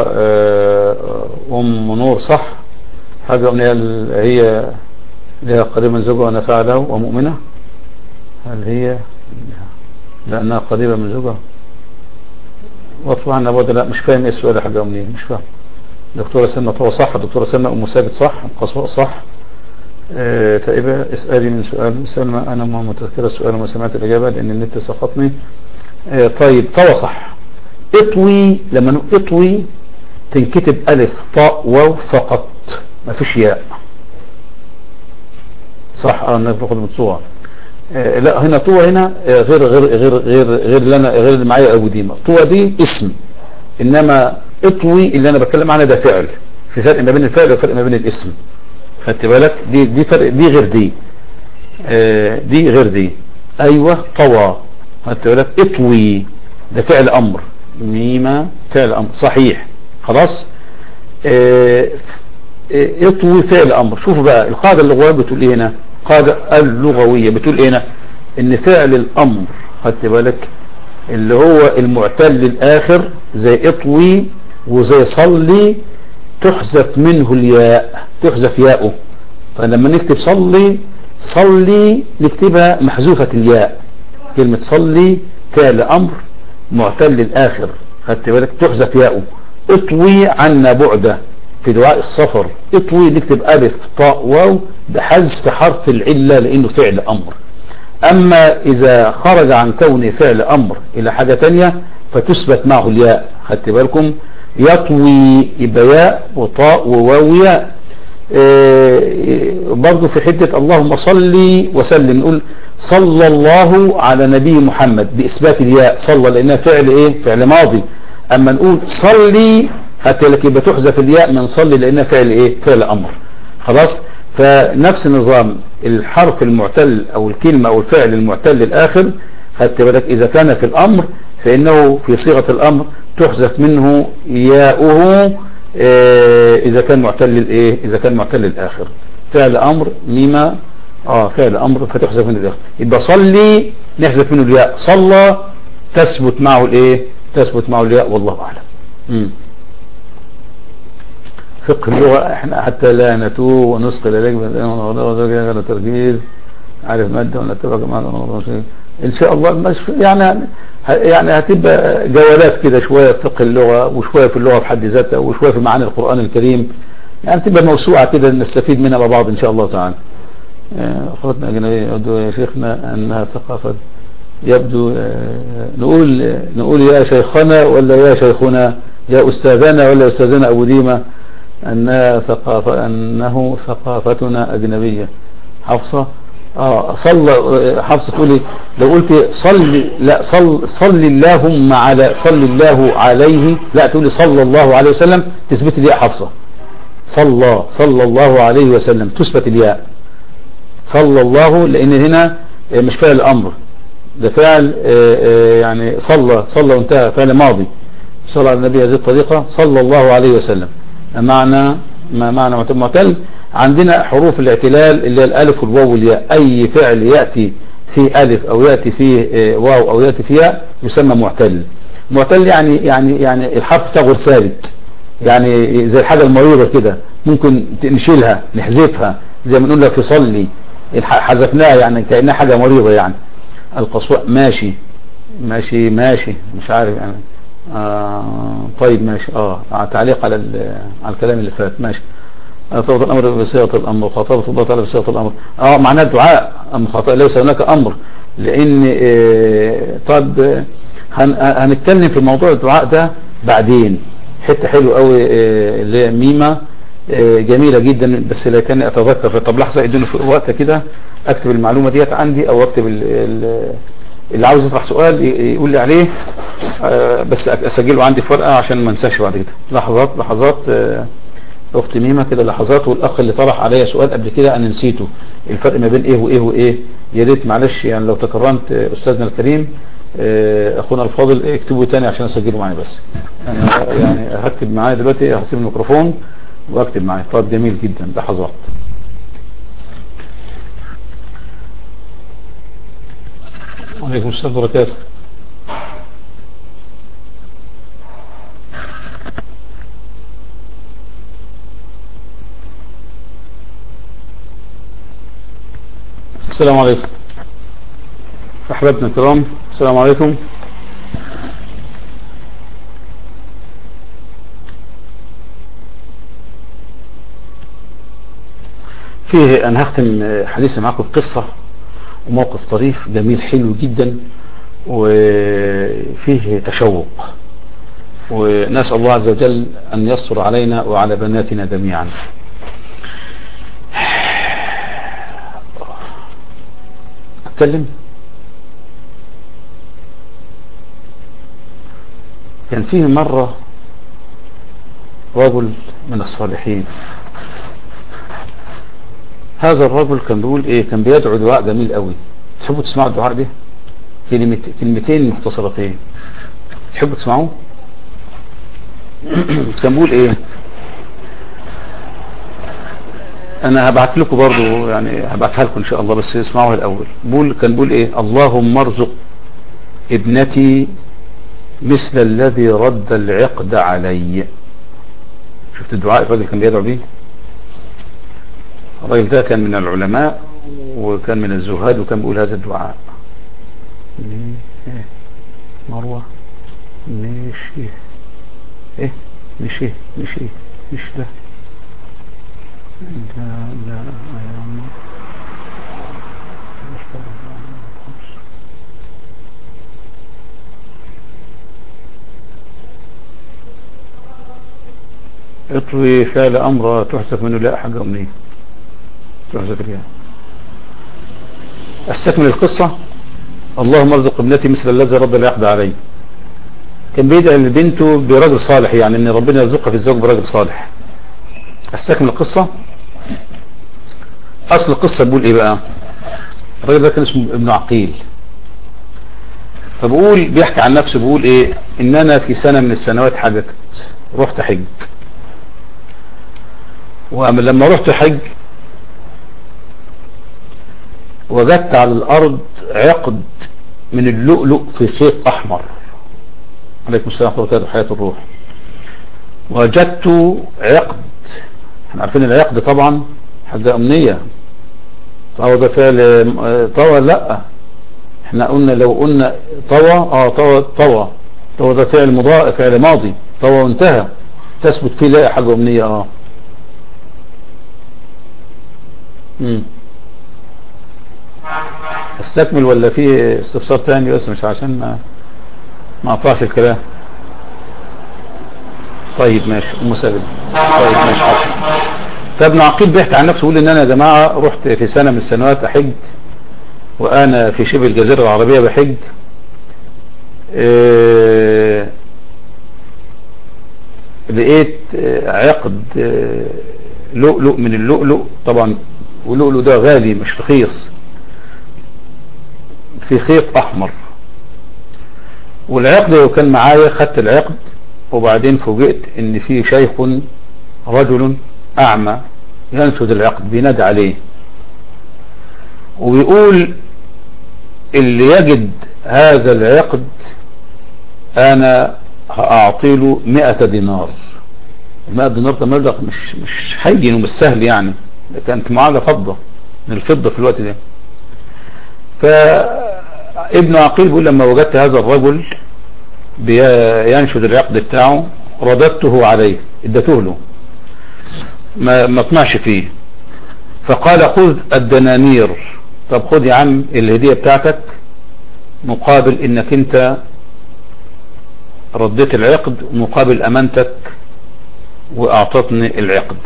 ام نور صح حاجة أمنية هي لها قريبا من زوجها ونفع له ومؤمنة هل هي لأنها قريبة من زوجها وطبعا أبوه لا مش فاهم ايه السؤال يا حاجة أمنية مش فاهم دكتورة سلمى طوى صح دكتورة سلمى أم ثابت صح قصواء صح آه تائبة اسألي من سؤال سلمى أنا ما متذكرة السؤال وما سمعت الإجابة لأن النت سقطني آه طيب طوى صح اطوي لما نقول اطوي تنكتب ألف طاء واو فقط ما فيش ياء صح اه انك باخد متصوع آه لا هنا طوى هنا آه غير غير غير غير غير اللي انا غير اللي معايا ابو ديما طوى دي اسم انما اطوي اللي انا بتكلم عنها ده فعل في فرق ما بين الفعل وفرق ما بين الاسم خدت بالك دي دي فرق دي غير دي آه دي غير دي ايوه طوى خدت بالك اطوي ده فعل امر ميمة فعل امر صحيح خلاص اه اطوي فعل امر شوفوا بقى القاعدة اللغوية بتقول ايه هنا القاعدة اللغوية بتقول ايه هنا ان فعل الامر خدت بالك اللي هو المعتل الاخر زي اطوي وزي صلي تحذف منه الياء تحذف ياؤه فلما نكتب صلي صلي نكتبها محذوفة الياء كلمة صلي فعل امر معتل الاخر خدت بالك تحذف ياؤه اطوي عنا بعده في دعاء السفر اطوي نكتب الف طاء واو بحذف حرف العلة لانه فعل امر اما اذا خرج عن كونه فعل امر الى حاجة تانية فتثبت معه الياء خدت بالكم يطوي يبقى ياء وطاء وواو ياء إيه برضو في حدة اللهم صلي وسلم نقول صلى الله على نبي محمد بإثبات الياء صلى لأنها فعل إيه فعل ماضي أما نقول صلي حتى لك يبقى تحذف الياء من صلي لأنها فعل إيه فعل أمر خلاص فنفس نظام الحرف المعتل أو الكلمة أو الفعل المعتل الآخر حتى بالك إذا كان في الأمر فإنه في صيغة الأمر تحذف منه ياؤه إذا كان معتل الإيه إذا كان معتل الآخر فعل أمر ميمة آه فعل أمر فتحذف منه الآخر يبقى صلي نحذف منه الياء صلى تثبت معه الإيه تثبت معه الياء والله أعلم مم. فقه اللغة احنا حتى لا نتوه ونسقل إليك غير تركيز عارف مادة ونتبع جماعة ان شاء الله مش يعني يعني هتبقى جولات كده شوية في فقه اللغة وشوية في اللغة في حد ذاتها وشوية في معاني القرآن الكريم يعني تبقى موسوعة كده نستفيد منها مع بعض ان شاء الله تعالى اخواتنا الاجنبيه يبدو يا شيخنا انها ثقافة يبدو نقول نقول يا شيخنا ولا يا شيخنا يا استاذنا ولا استاذنا ابو ديمة أنها ثقافة أنه ثقافتنا أجنبية حفصة اه صلى حفصة تقولي لو قلت صل لا صل صل اللهم على صل الله عليه لا تقولي صلى الله عليه وسلم تثبت الياء حفصة صلى صلى الله عليه وسلم تثبت الياء صلى الله لان هنا مش فعل الامر ده فعل يعني صلى صلى وانتهى فعل ماضي صلى على النبي هذه الطريقة صلى الله عليه وسلم معنى ما معنى معتل عندنا حروف الاعتلال اللي هي الالف والواو والياء اي فعل يأتي فيه الف او يأتي فيه واو او يأتي فيه ياء يسمى معتل معتل يعني يعني يعني الحرف تغير ثابت يعني زي الحاجة المريضة كده ممكن نشيلها نحذفها زي ما نقول لك في صلي حذفناها يعني كأنها حاجة مريضة يعني القصواء ماشي ماشي ماشي مش عارف يعني آه طيب ماشي اه تعليق على على الكلام اللي فات ماشي طلب الامر بصيغه الامر وخاطبه الله تعالى بصيغه الامر اه معناه الدعاء مخاطبه ليس هناك امر لان آه طب هن هنتكلم في موضوع الدعاء ده بعدين حته حلوه قوي آه اللي هي ميمه آه جميله جدا بس لا كان اتذكر طب لحظه ادوني في وقت كده اكتب المعلومه ديت عندي او اكتب ال ال اللي عاوز يطرح سؤال يقول لي عليه بس اسجله عندي في ورقه عشان ما انساش بعد كده لحظات لحظات اخت ميمه كده لحظات والاخ اللي طرح عليا سؤال قبل كده انا نسيته الفرق ما بين ايه وايه وايه يا ريت معلش يعني لو تكرمت استاذنا الكريم اخونا الفاضل اكتبه تاني عشان اسجله معايا بس انا يعني هكتب معايا دلوقتي هسيب الميكروفون واكتب معايا طيب جميل جدا لحظات وعليكم السلام وبركاته السلام عليكم أحبابنا الكرام السلام عليكم فيه أنا هختم حديثي معكم بقصة وموقف طريف جميل حلو جدا وفيه تشوق ونسأل الله عز وجل أن يستر علينا وعلى بناتنا جميعا أتكلم كان فيه مرة رجل من الصالحين هذا الرجل كان بيقول ايه كان بيدعو دعاء جميل قوي تحبوا تسمعوا الدعاء ده كلمة كلمتين مختصرتين تحبوا تسمعوه كان بيقول ايه انا هبعت لكم برضو يعني هبعتها لكم ان شاء الله بس اسمعوها الاول بقول كان بيقول ايه اللهم ارزق ابنتي مثل الذي رد العقد علي شفت الدعاء الراجل كان بيدعو بيه الراجل ده كان من العلماء وكان من الزهاد وكان بيقول هذا الدعاء مروة ماشي ايه مشي مشي مش ده لا لا يا عم اطوي فعل امر تحسب منه لا حاجة امنية تحسب فيها استكمل القصة اللهم ارزق ابنتي مثل الذي رب لا يقضى عليه كان بيدعي لبنته برجل صالح يعني ان ربنا يرزقها في الزوج برجل صالح استكمل القصة اصل القصة بيقول ايه بقى الراجل ده كان اسمه ابن عقيل فبقول بيحكي عن نفسه بيقول ايه ان انا في سنة من السنوات حججت رحت حج ولما رحت حج وجدت على الارض عقد من اللؤلؤ في خيط احمر عليكم السلام ورحمة الله وبركاته حياة الروح وجدت عقد احنا عارفين العقد طبعا حاجة امنية طوى ده فعل طوى لا احنا قلنا لو قلنا طوى اه طوى طوى طوى ده فعل مضاء فعل ماضي طوى وانتهى تثبت فيه لا حاجة امنية اه امم استكمل ولا في استفسار تاني بس مش عشان ما ما اقطعش الكلام طيب ماشي ام سابق طيب ماشي حاضر. فابن عقيل بيحكي عن نفسه يقول ان انا يا جماعه رحت في سنه من السنوات احج وانا في شبه الجزيره العربيه بحج آه، لقيت آه، عقد آه، لؤلؤ من اللؤلؤ طبعا واللؤلؤ ده غالي مش رخيص في خيط احمر والعقد لو كان معايا خدت العقد وبعدين فوجئت ان في شيخ رجل اعمى ينشد العقد بينادي عليه وبيقول اللي يجد هذا العقد انا هاعطي له 100 دينار 100 دينار ده مبلغ مش مش هين ومش سهل يعني ده كانت معاه فضه من الفضه في الوقت ده فابن عقيل بيقول لما وجدت هذا الرجل بينشد العقد بتاعه رددته عليه اديته له ما ما طمعش فيه فقال خذ الدنانير طب خذ يا عم الهدية بتاعتك مقابل انك انت رديت العقد مقابل امانتك واعطتني العقد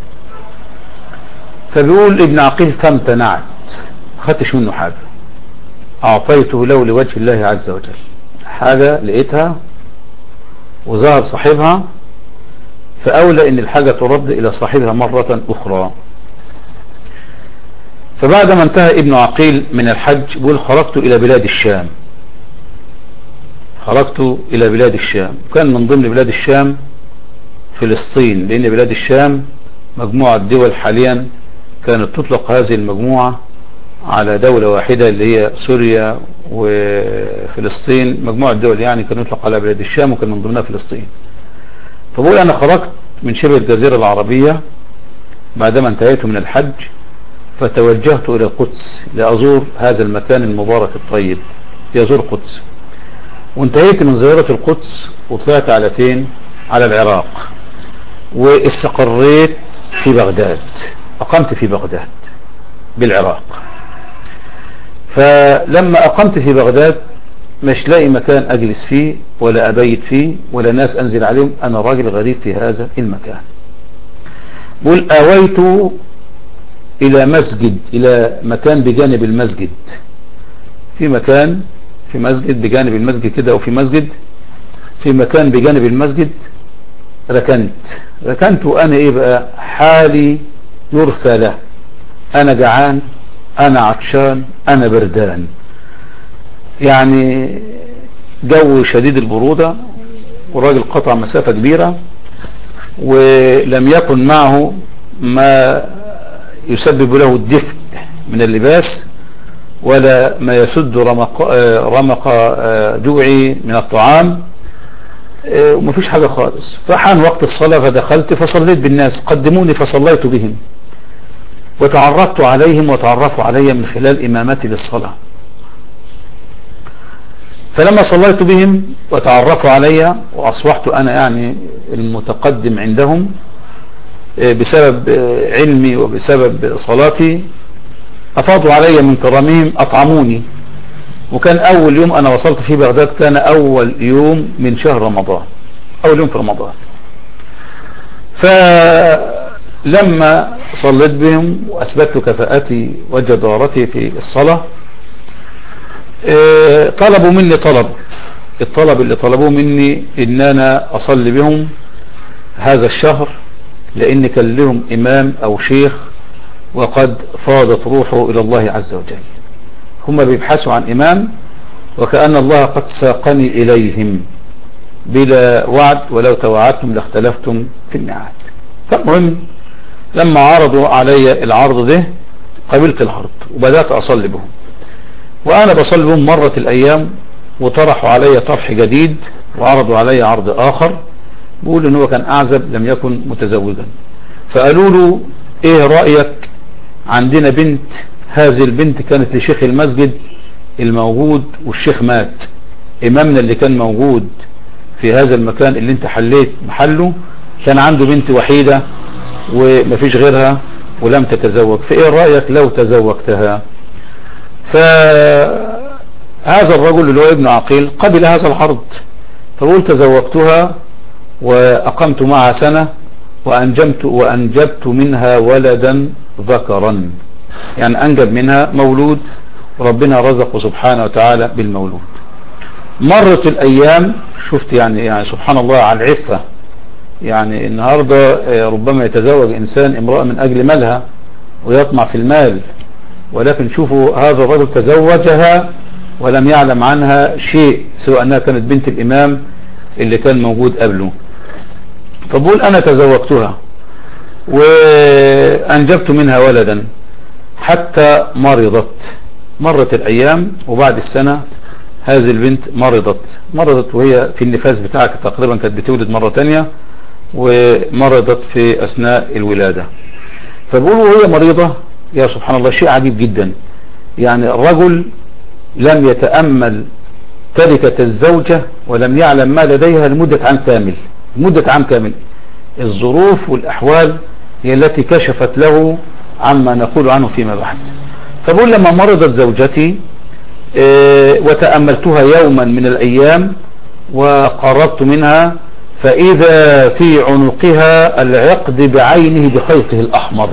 فبيقول ابن عقيل فامتنعت خدتش منه حاجة اعطيته له لوجه الله عز وجل حاجة لقيتها وظهر صاحبها فأولى أن الحاجة ترد إلى صاحبها مرة أخرى فبعد ما انتهى ابن عقيل من الحج بيقول خرجت إلى بلاد الشام خرجت إلى بلاد الشام كان من ضمن بلاد الشام فلسطين لأن بلاد الشام مجموعة دول حاليا كانت تطلق هذه المجموعة على دولة واحدة اللي هي سوريا وفلسطين مجموعة دول يعني كانت تطلق على بلاد الشام وكان من ضمنها فلسطين فبقول أنا خرجت من شبه الجزيرة العربية بعدما انتهيت من الحج فتوجهت إلى القدس لأزور هذا المكان المبارك الطيب يزور القدس وانتهيت من زيارة القدس وطلعت على فين على العراق واستقريت في بغداد أقمت في بغداد بالعراق فلما أقمت في بغداد مش لاقي مكان أجلس فيه ولا أبيت فيه ولا ناس أنزل عليهم أنا راجل غريب في هذا المكان بقول آويت إلى مسجد إلى مكان بجانب المسجد في مكان في مسجد بجانب المسجد كده وفي مسجد في مكان بجانب المسجد ركنت ركنت وأنا إيه بقى حالي يرثى له أنا جعان أنا عطشان أنا بردان يعني جو شديد البرودة والراجل قطع مسافة كبيرة ولم يكن معه ما يسبب له الدفء من اللباس ولا ما يسد رمق, رمق جوعي من الطعام ومفيش حاجة خالص فحان وقت الصلاة فدخلت فصليت بالناس قدموني فصليت بهم وتعرفت عليهم وتعرفوا علي من خلال إمامتي للصلاة فلما صليت بهم وتعرفوا علي وأصبحت أنا يعني المتقدم عندهم بسبب علمي وبسبب صلاتي أفاضوا علي من كرمهم أطعموني وكان أول يوم أنا وصلت في بغداد كان أول يوم من شهر رمضان أول يوم في رمضان فلما صليت بهم وأثبتت كفاءتي وجدارتي في الصلاة طلبوا مني طلب الطلب اللي طلبوه مني ان انا اصلي بهم هذا الشهر لان كان لهم امام او شيخ وقد فاضت روحه الى الله عز وجل هم بيبحثوا عن امام وكأن الله قد ساقني اليهم بلا وعد ولو توعدتم لاختلفتم في الميعاد فالمهم لما عرضوا علي العرض ده قبلت العرض وبدأت اصلي بهم وانا بصلي بهم مرة الايام وطرحوا علي طرح جديد وعرضوا علي عرض اخر بيقول ان هو كان اعزب لم يكن متزوجا فقالوا له ايه رأيك عندنا بنت هذه البنت كانت لشيخ المسجد الموجود والشيخ مات امامنا اللي كان موجود في هذا المكان اللي انت حليت محله كان عنده بنت وحيدة ومفيش غيرها ولم تتزوج فايه رأيك لو تزوجتها فهذا الرجل اللي هو ابن عقيل قبل هذا العرض فقلت تزوجتها وأقمت معها سنة وأنجمت, وأنجبت منها ولدا ذكرا يعني أنجب منها مولود ربنا رزقه سبحانه وتعالى بالمولود مرت الأيام شفت يعني, يعني سبحان الله على العفة يعني النهاردة ربما يتزوج إنسان امرأة من أجل مالها ويطمع في المال ولكن شوفوا هذا الرجل تزوجها ولم يعلم عنها شيء سواء أنها كانت بنت الإمام اللي كان موجود قبله فبقول أنا تزوجتها وأنجبت منها ولدا حتى مرضت مرت الأيام وبعد السنة هذه البنت مرضت مرضت وهي في النفاس بتاعك تقريبا كانت بتولد مرة تانية ومرضت في أثناء الولادة فبقولوا وهي مريضة يا سبحان الله شيء عجيب جدا يعني الرجل لم يتأمل تركة الزوجة ولم يعلم ما لديها لمدة عام كامل مدة عام كامل الظروف والأحوال هي التي كشفت له عما نقول عنه فيما بعد فبقول لما مرضت زوجتي اه وتأملتها يوما من الأيام وقربت منها فإذا في عنقها العقد بعينه بخيطه الأحمر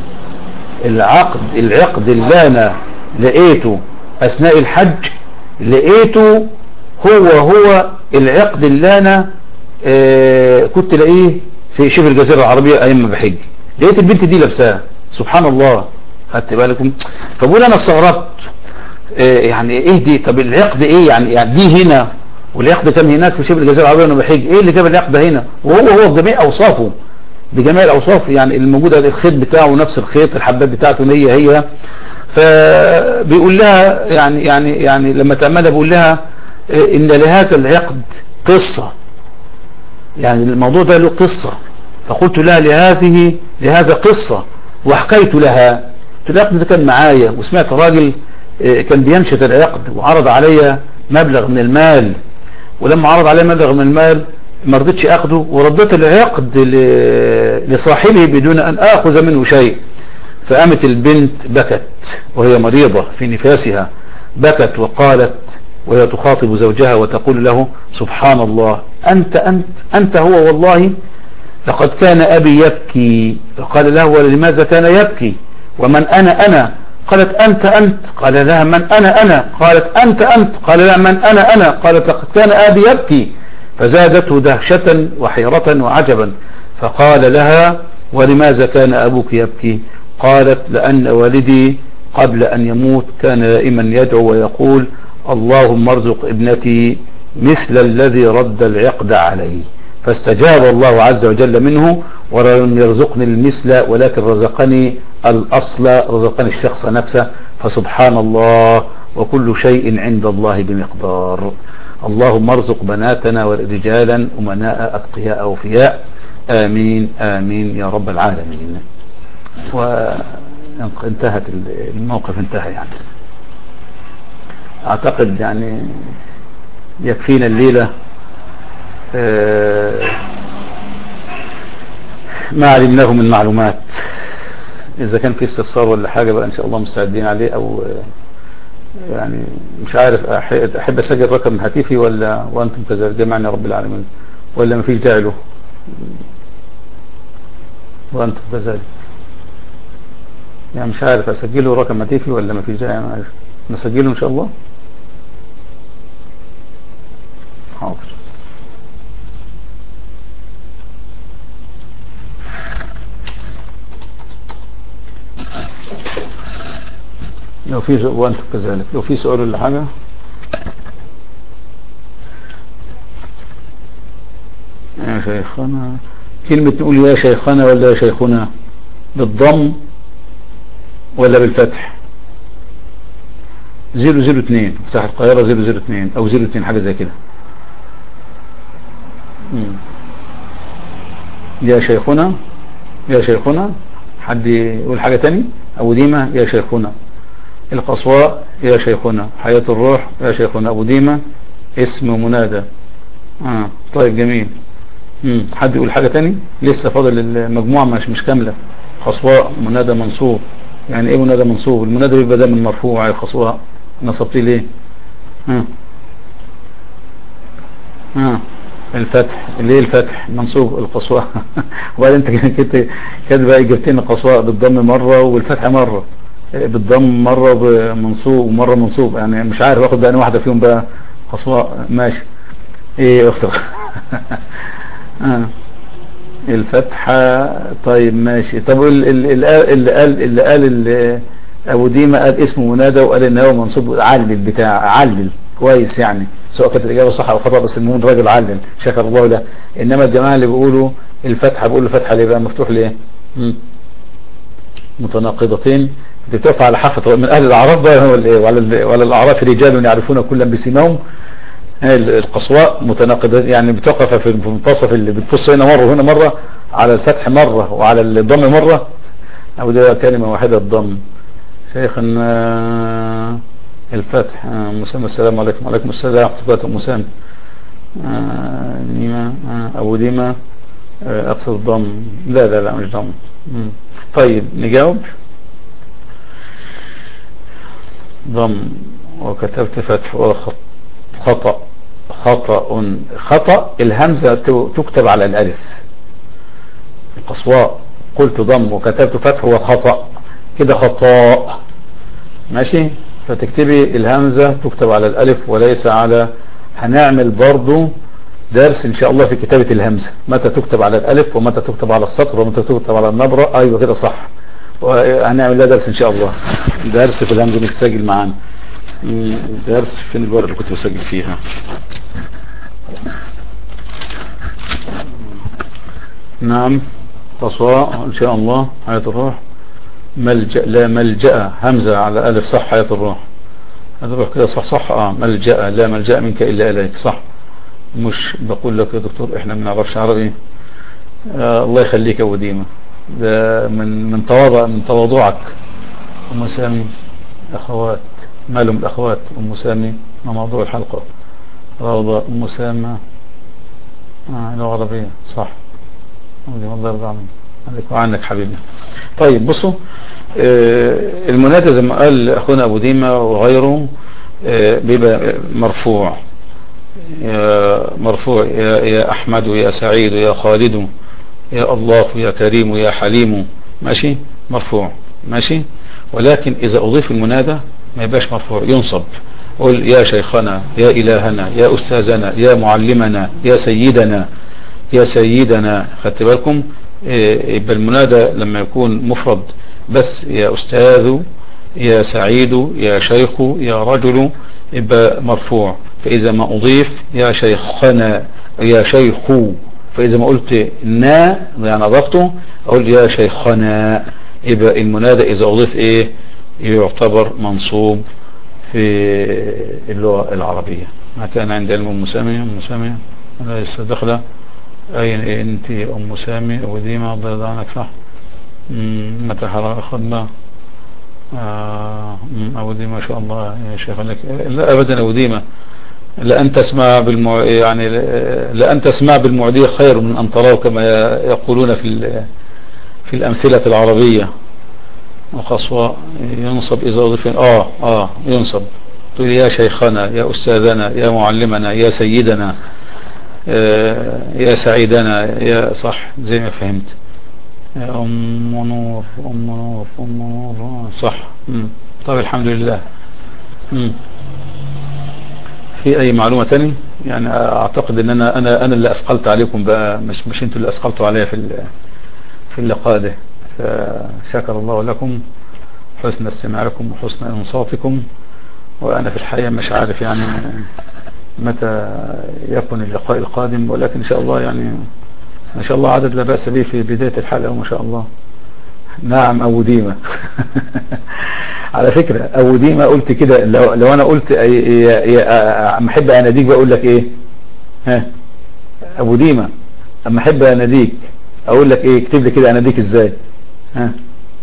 العقد العقد اللي أنا لقيته أثناء الحج لقيته هو هو العقد اللي أنا اه كنت لاقيه في شبه الجزيرة العربية أيام ما بحج لقيت البنت دي لابساها سبحان الله خدت بالكم فبقول أنا استغربت اه يعني ايه دي طب العقد ايه يعني, يعني دي هنا والعقد كان هناك في شبه الجزيرة العربية وانا بحج ايه اللي جاب العقد هنا وهو هو بجميع اوصافه بجميع الاوصاف يعني الموجودة الخيط بتاعه نفس الخيط الحبات بتاعته هي هي فبيقول لها يعني يعني يعني لما تأملها بيقول لها ان لهذا العقد قصة يعني الموضوع ده له قصة فقلت لها لهذه لهذا قصة وحكيت لها العقد ده كان معايا وسمعت راجل كان بينشد العقد وعرض علي مبلغ من المال ولما عرض علي مبلغ من المال ما رضيتش اخده ورديت العقد لصاحبه بدون ان اخذ منه شيء فقامت البنت بكت وهي مريضة في نفاسها بكت وقالت وهي تخاطب زوجها وتقول له سبحان الله أنت أنت أنت هو والله لقد كان أبي يبكي فقال له ولماذا كان يبكي ومن أنا أنا قالت أنت أنت قال لها من أنا أنا قالت أنت أنت قال لها من أنا أنا قالت لقد كان أبي يبكي فزادته دهشة وحيرة وعجبا فقال لها ولماذا كان أبوك يبكي قالت لأن والدي قبل أن يموت كان دائما يدعو ويقول اللهم ارزق ابنتي مثل الذي رد العقد عليه فاستجاب الله عز وجل منه ولم يرزقني المثل ولكن رزقني الأصل رزقني الشخص نفسه فسبحان الله وكل شيء عند الله بمقدار اللهم ارزق بناتنا ورجالا أمناء أتقياء أوفياء آمين آمين يا رب العالمين وانتهت الموقف انتهى يعني اعتقد يعني يكفينا الليلة ما علمناه من معلومات اذا كان في استفسار ولا حاجة بقى ان شاء الله مستعدين عليه او يعني مش عارف احب اسجل رقم هاتفي ولا وانتم كذلك جمعنا رب العالمين ولا ما فيش داعي له وانتم كذلك يعني مش عارف اسجله رقم هاتفي ولا ما فيش داعي انا عارف نسجله ان شاء الله حاضر لو في وانتم كذلك لو في سؤال ولا حاجة يا شيخنا كلمة نقول يا شيخنا ولا يا شيخنا بالضم ولا بالفتح زيرو زيرو اتنين مفتاح القاهرة زيرو زيرو اتنين او زيرو اتنين حاجة زي كده يا شيخنا يا شيخنا حد يقول حاجة تاني ابو ديمة يا شيخنا القصواء يا شيخنا حياة الروح يا شيخنا ابو ديمة اسم منادى آه. طيب جميل مم. حد يقول حاجة تاني لسه فاضل المجموعة مش مش كاملة قصواء منادى منصوب يعني ايه منادى منصوب المنادى بيبقى ده من مرفوع يا قصواء نصبتيه ليه ها ها الفتح ليه الفتح منصوب القصواء وبعدين انت كنت كده بقى جبت لنا القصواء بالضم مرة والفتح مرة بالضم مرة بمنصوب ومرة منصوب يعني مش عارف اخد بقى واحدة فيهم بقى قصواء ماشي ايه اختر آه. الفتحة طيب ماشي طب اللي قال اللي قال اللي قال ابو ديما قال اسمه منادى وقال ان هو منصوب علل بتاع علل كويس يعني سواء كانت الاجابه صح او خطا بس المهم الراجل علل شكر الله له انما الجماعه اللي بيقولوا الفتحه بيقولوا الفتحه ليه بقى مفتوح ليه متناقضتين بتقف على حافة من اهل الاعراف بقى هو الايه وعلى وعلى الاعراف رجال يعرفون كلا بسماهم القصواء متناقضة يعني بتقف في المنتصف اللي بتبص هنا مرة وهنا مرة على الفتح مرة وعلى الضم مرة او ده كلمة واحدة الضم شيخنا الفتح مسامة السلام عليكم وعليكم السلام ورحمة الله مسامة نيمة ابو ديمة اقصد ضم لا لا لا مش ضم طيب نجاوب ضم وكتبت فتح وخط خطأ خطأ خطأ الهمزة تكتب على الألف القصواء قلت ضم وكتبت فتح وخطأ كده خطاء ماشي فتكتبي الهمزة تكتب على الألف وليس على هنعمل برضو درس ان شاء الله في كتابة الهمزة متى تكتب على الالف ومتى تكتب على السطر ومتى تكتب على النبرة ايوه كده صح وهنعمل لها درس ان شاء الله درس في الهمزة نتسجل معانا درس فين الورقة اللي كنت بسجل فيها نعم تصواء ان شاء الله حياة الروح ملجأ لا ملجأ همزة على ألف صح حياة الروح حياة الروح كده صح صح اه ملجأ لا ملجأ منك إلا إليك صح مش بقول لك يا دكتور احنا ما نعرفش عربي آه الله يخليك يا ابو ديمه ده من من تواضع من تواضعك ام سامي اخوات مالهم الاخوات ام سامي ما موضوع الحلقه روضه ام سامه اه لغه عربيه صح الله يرضى عنك عليك وعنك حبيبي طيب بصوا آه المنادى زي ما قال اخونا ابو ديمه وغيره آه بيبقى مرفوع يا مرفوع يا, يا أحمد يا سعيد يا خالد يا الله يا كريم يا حليم ماشي مرفوع ماشي ولكن إذا أضيف المنادى ما يبقاش مرفوع ينصب قل يا شيخنا يا إلهنا يا أستاذنا يا معلمنا يا سيدنا يا سيدنا خدت بالكم يبقى المنادى لما يكون مفرد بس يا أستاذ يا سعيد يا شيخ يا رجل يبقى مرفوع فإذا ما أضيف يا شيخنا يا شيخ فإذا ما قلت نا يعني أضفته أقول يا شيخنا يبقى المنادى إذا أضيف إيه يعتبر منصوب في اللغة العربية ما كان عند علم أم سامي أم سامي ليس دخل أين أنت أم سامي وديما ضيض عنك صح متى حرى خدمة أبو ديما ما شاء الله يا شيخ لك لا أبدا أبو ديما لأن تسمع بالمع... يعني لأن تسمع بالمعدية خير من أن تراه كما يقولون في في الأمثلة العربية وخصوة ينصب إذا أضيف آه آه ينصب تقول يا شيخنا يا أستاذنا يا معلمنا يا سيدنا يا سعيدنا يا صح زي ما فهمت يا أم نور أم نور أم نور صح طيب الحمد لله مم. في اي معلومة تاني يعني اعتقد ان انا انا انا اللي اثقلت عليكم بقى مش مش انتوا اللي اثقلتوا عليا في في اللقاء ده فشكر الله لكم حسن استماعكم وحسن انصافكم وانا في الحقيقة مش عارف يعني متى يكون اللقاء القادم ولكن ان شاء الله يعني ما شاء الله عدد لا بأس به في بداية الحلقة وما شاء الله نعم أبو ديمة على فكرة أبو ديمة قلت كده لو, لو أنا قلت أما أحب أناديك بقول لك إيه ها أبو ديمة أما أحب أناديك أقول لك إيه اكتب لي كده أناديك إزاي ها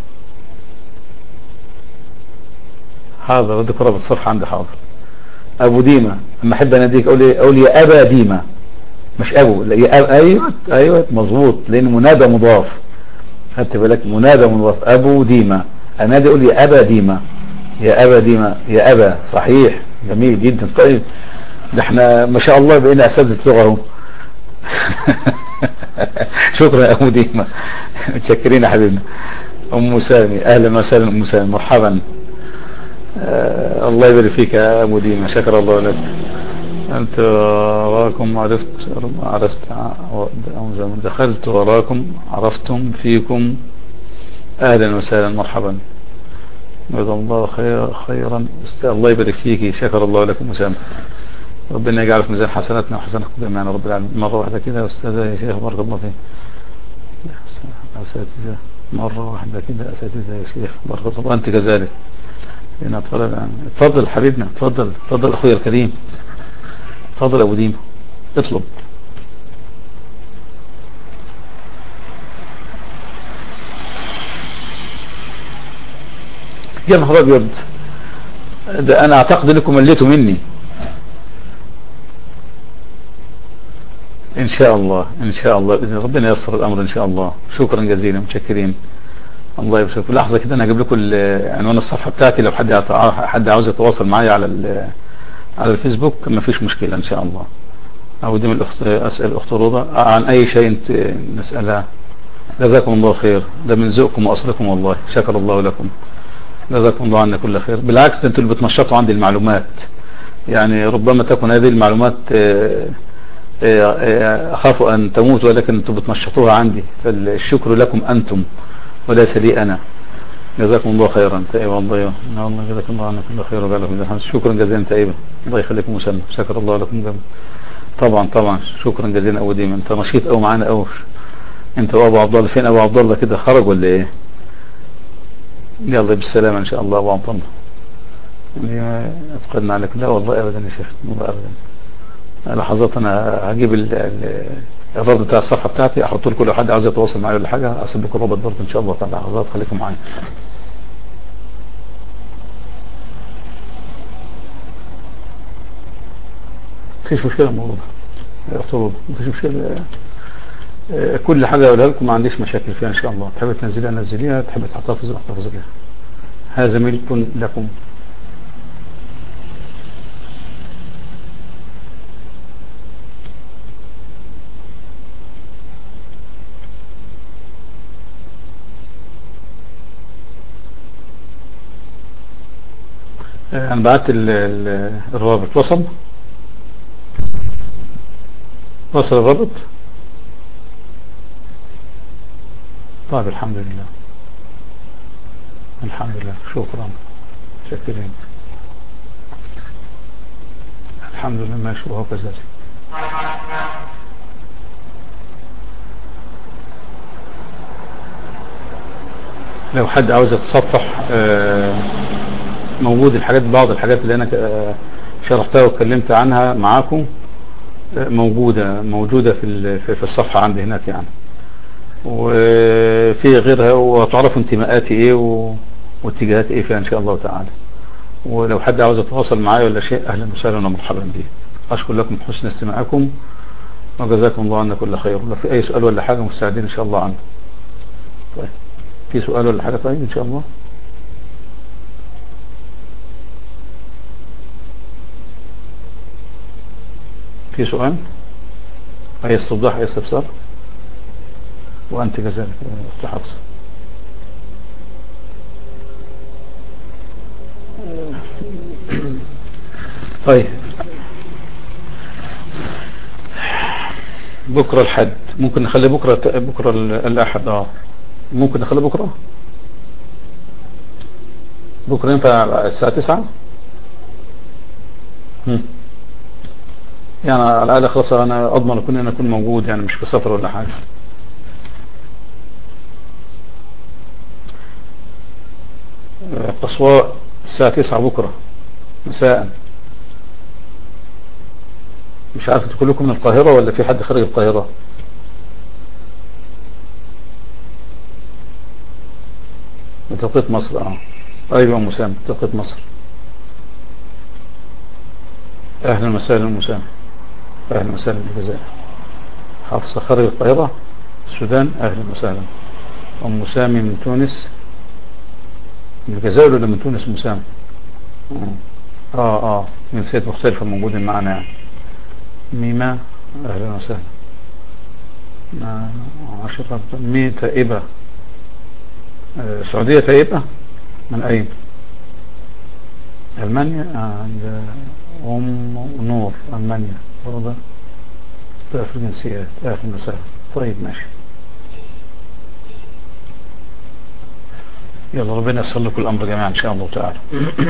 حاضر اديك رابط صفحة عندي حاضر أبو ديمة أما أحب أناديك أقول إيه أقول يا أبا ديمة مش أبو لا يا أب... أيوة أيوة مظبوط لأن منادى مضاف خدت بالك منادى مضاف ابو ديما انادي اقول يا ابا ديما يا ابا ديما يا ابا صحيح جميل جدا طيب ده احنا ما شاء الله بقينا اساتذه لغه اهو شكرا يا ام ديما متشكرين يا حبيبنا ام سامي اهلا وسهلا ام سامي مرحبا آه الله يبارك فيك يا ام ديما شكر الله لك انت وراكم عرفت عرفت دخلت وراكم عرفتم فيكم اهلا وسهلا مرحبا جزا الله خير خيرا الله يبارك فيك شكر الله لكم وسام ربنا يجعل في ميزان حسناتنا وحسناتكم جميعا رب العالمين مرة واحدة كده يا أستاذة يا شيخ بارك الله فيك أساتذة مرة واحدة كده أساتذة يا شيخ بارك الله وأنت كذلك هنا طلب يعني اتفضل حبيبنا اتفضل اتفضل أخويا الكريم اتفضل أبو ديما اطلب يا نهار ابيض ده انا اعتقد انكم مليتوا مني ان شاء الله ان شاء الله باذن ربنا ييسر الامر ان شاء الله شكرا جزيلا متشكرين الله يبارك في لحظه كده انا هجيب لكم عنوان الصفحه بتاعتي لو حد حد عاوز يتواصل معايا على على الفيسبوك ما فيش مشكله ان شاء الله او دي من اسال الاخت رضا عن اي شيء نسالها جزاكم الله خير ده من ذوقكم واصلكم والله شكر الله لكم جزاكم الله عنا كل خير بالعكس انتوا اللي بتنشطوا عندي المعلومات يعني ربما تكون هذه المعلومات أخاف أن تموت ولكن أنتم بتنشطوها عندي فالشكر لكم أنتم وليس لي أنا جزاكم الله خيرا تائبا والله والله جزاكم الله عنا كل خير وجعلكم شكرا جزيلا تائبا الله يخليكم وسلم شكر الله لكم جميعا طبعا طبعا شكرا جزيلا أبو ديما أنت نشيط أو معانا أو أنت وأبو عبد الله فين أبو عبد الله كده خرج ولا إيه يلا بالسلامة إن شاء الله أبو عبد الله يعني أفقدنا عليك لا والله أبدا يا شيخ والله أبدا لحظات أنا هجيب الرابط بتاع الصفحة بتاعتي أحط لكم لو حد عايز يتواصل معايا ولا حاجة أسيب لكم الرابط برضه إن شاء الله تعالى لحظات خليكم معايا مفيش مشكلة الموضوع ده افترض مفيش مشكلة كل حاجة أقولها لكم ما عنديش مشاكل فيها إن شاء الله تحب تنزلها نزليها تحب تحتفظ احتفظ بها هذا ملك لكم انا بعت الرابط وصل وصل الرابط طيب الحمد لله الحمد لله شكرا شكرين الحمد لله ماشي وهو كذلك لو حد عاوز يتصفح موجود الحاجات بعض الحاجات اللي انا شرحتها واتكلمت عنها معاكم موجودة موجودة في في الصفحة عندي هناك يعني وفي غيرها وتعرفوا انتماءاتي ايه واتجاهاتي ايه فيها ان شاء الله تعالى ولو حد عاوز يتواصل معايا ولا شيء اهلا وسهلا ومرحبا به اشكر لكم حسن استماعكم وجزاكم الله عنا كل خير لو في اي سؤال ولا حاجة مستعدين ان شاء الله عنه طيب في سؤال ولا حاجة طيب ان شاء الله في سؤال أي استوضاح أي استفسار وأنت كذلك أخت حفصة طيب بكرة الحد ممكن نخلي بكرة بكرة الأحد اه ممكن نخلي بكرة بكرة ينفع الساعة تسعة هم. يعني على الأقل خلاص أنا أضمن أكون أنا أكون موجود يعني مش في سفر ولا حاجة قصواء الساعة تسعة بكرة مساء مش عارف انتوا كلكم من القاهرة ولا في حد خارج القاهرة بتوقيت مصر اه ايوه مسام بتوقيت مصر اهلا وسهلا مسام اهلا وسهلا بالجزائر حافظة خارج القاهرة السودان اهلا وسهلا ام سامي من تونس من الجزائر ولا من تونس مسام اه اه جنسيات مختلفة موجودة معنا يعني ميمة اهلا وسهلا آه، عشرة مية تائبة آه، سعودية تائبة من أين ألمانيا آه، عند أم نور ألمانيا برضه ضعف الجنسيات آخر مسافة طيب ماشي يلا ربنا يسر لكم الأمر جميعا إن شاء الله تعالى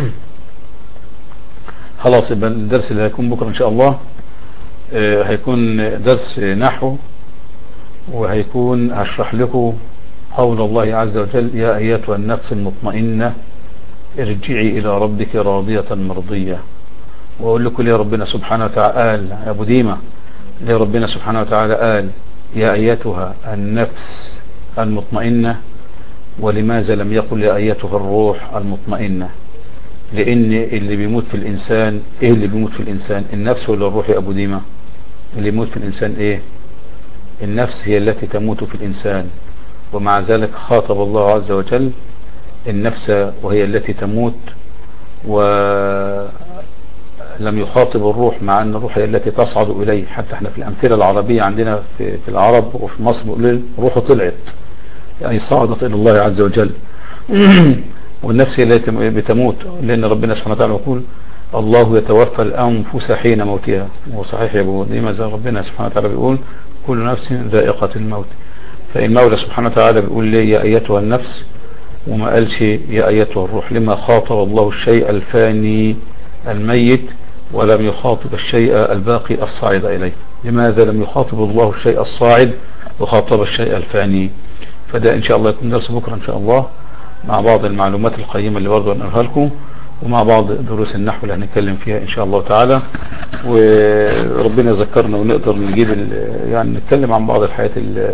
خلاص يبقى الدرس اللي هيكون بكرة إن شاء الله آه، هيكون درس نحو وهيكون هشرح لكم قول الله عز وجل يا أيتها النفس المطمئنة ارجعي إلى ربك راضية مرضية وأقول لكم ليه ربنا سبحانه وتعالى قال يا أبو ديمة ليه ربنا سبحانه وتعالى قال يا أيتها النفس المطمئنة ولماذا لم يقل يا أيتها الروح المطمئنة لأن اللي بيموت في الإنسان إيه اللي بيموت في الإنسان النفس ولا الروح يا أبو ديمة اللي يموت في الإنسان إيه النفس هي التي تموت في الإنسان ومع ذلك خاطب الله عز وجل النفس وهي التي تموت ولم يخاطب الروح مع أن الروح هي التي تصعد إليه حتى احنا في الأمثلة العربية عندنا في, في العرب وفي مصر بيقول روحه طلعت يعني صعدت إلى الله عز وجل والنفس هي التي بتموت لأن ربنا سبحانه وتعالى يقول الله يتوفى الأنفس حين موتها وصحيح يا أبو ديما زي ربنا سبحانه وتعالى بيقول كل نفس ذائقة الموت فالمولى سبحانه وتعالى بيقول لي يا أيتها النفس وما قالش يا أيتها الروح لما خاطب الله الشيء الفاني الميت ولم يخاطب الشيء الباقي الصاعد إليه لماذا لم يخاطب الله الشيء الصاعد وخاطب الشيء الفاني فده إن شاء الله يكون درس بكرة إن شاء الله مع بعض المعلومات القيمة اللي برضه هنقولها لكم ومع بعض دروس النحو اللي هنتكلم فيها إن شاء الله تعالى وربنا يذكرنا ونقدر نجيب يعني نتكلم عن بعض الحياة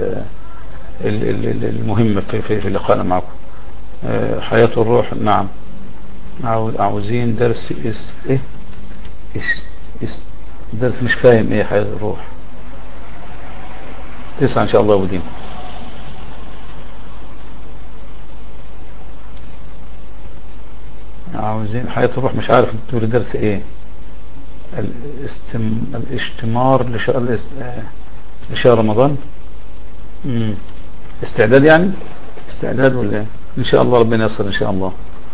المهمة في, في, في لقائنا معكم حياة الروح نعم عاوزين درس اس ايه اس اس درس مش فاهم ايه حياة الروح تسعة ان شاء الله ودين عاوزين حياة الروح مش عارف تقول درس ايه الاستم... الاشتمار لشهر لشهر رمضان مم. استعداد يعني استعداد ولا ايه ان شاء الله ربنا يصل ان شاء الله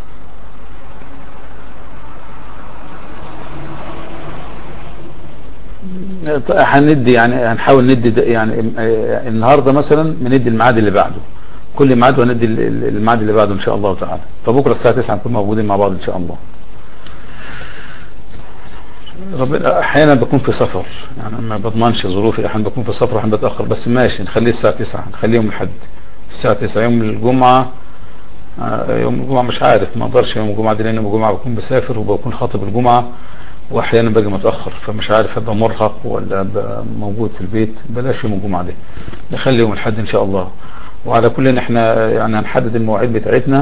هندي يعني هنحاول ندي يعني النهارده مثلا بندي الميعاد اللي بعده كل ميعاد وندي الميعاد اللي بعده ان شاء الله تعالى فبكره الساعه 9 نكون موجودين مع بعض ان شاء الله ربنا احيانا بكون في سفر يعني ما بضمنش ظروفي احيانا بكون في سفر احيانا بتاخر بس ماشي نخليه الساعه 9 نخليه يوم الاحد الساعه 9 يوم الجمعه يوم الجمعه مش عارف ما اقدرش يوم الجمعه دي لان يوم الجمعه بكون بسافر وبكون خاطب الجمعه واحيانا باجي متاخر فمش عارف ابقى مرهق ولا ابقى موجود في البيت بلاش يوم الجمعه دي نخلي يوم الاحد ان شاء الله وعلى كل احنا يعني هنحدد المواعيد بتاعتنا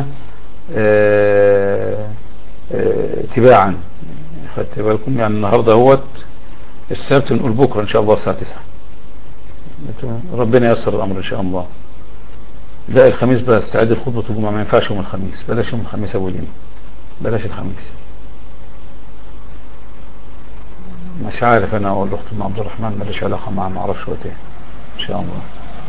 اه اه تباعا خدت بالكم يعني النهارده اهوت السبت نقول بكره ان شاء الله الساعه 9 ربنا ييسر الامر ان شاء الله لا الخميس بقى استعد لخطبه الجمعه ما ينفعش يوم الخميس بلاش يوم الخميس ابو دين بلاش الخميس مش عارف انا اقول لاخت ام عبد الرحمن ماليش علاقه معاه ما اعرفش وقت ايه ان شاء الله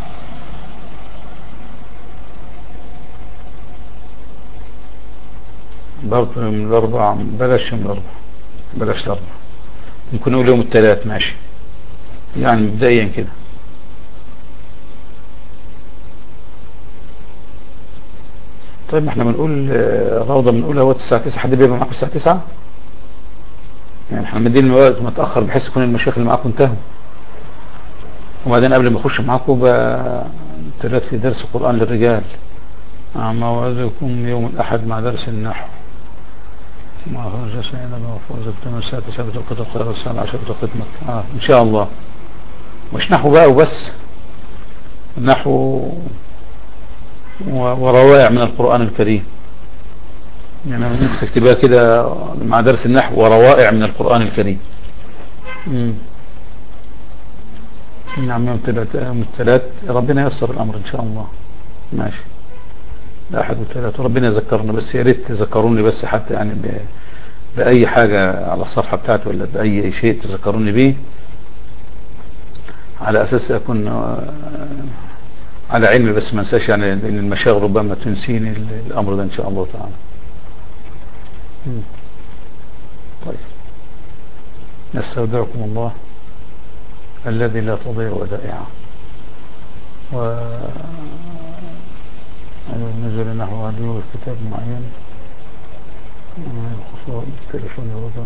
برضه يوم الاربعاء بلاش يوم الاربعاء بلاش الاربعاء ممكن نقول يوم الثلاث ماشي يعني مبدئيا كده طيب ما احنا بنقول روضة بنقول اهوت الساعة 9 حد بيبقى معاكم الساعة 9 يعني احنا مدين الوقت متأخر بحيث يكون المشايخ اللي معاكم انتهوا وبعدين قبل ما اخش معاكم ثلاث في درس قرآن للرجال موعدكم يوم الأحد مع درس النحو ما خرج سيدنا وفوز بتم الساعة سبت القطر قدر الساعة عشرة قدمك آه إن شاء الله مش نحو بقى وبس نحو وروائع من القرآن الكريم يعني ممكن تكتبها كده مع درس النحو وروائع من القرآن الكريم مم. نعم يوم الثلاث يوم الثلاث ربنا ييسر الأمر إن شاء الله ماشي الأحد والثلاث وربنا يذكرنا بس يا ريت تذكروني بس حتى يعني بأي حاجة على الصفحة بتاعتي ولا بأي شيء تذكروني بيه على أساس أكون آه، على علم بس ما انساش يعني لأن المشاغل ربما تنسيني الأمر ده إن شاء الله تعالى مم. طيب نستودعكم الله الذي لا تضيع ودائعه و نزل نحو عدو كتاب معين خصوصا التليفون يرضى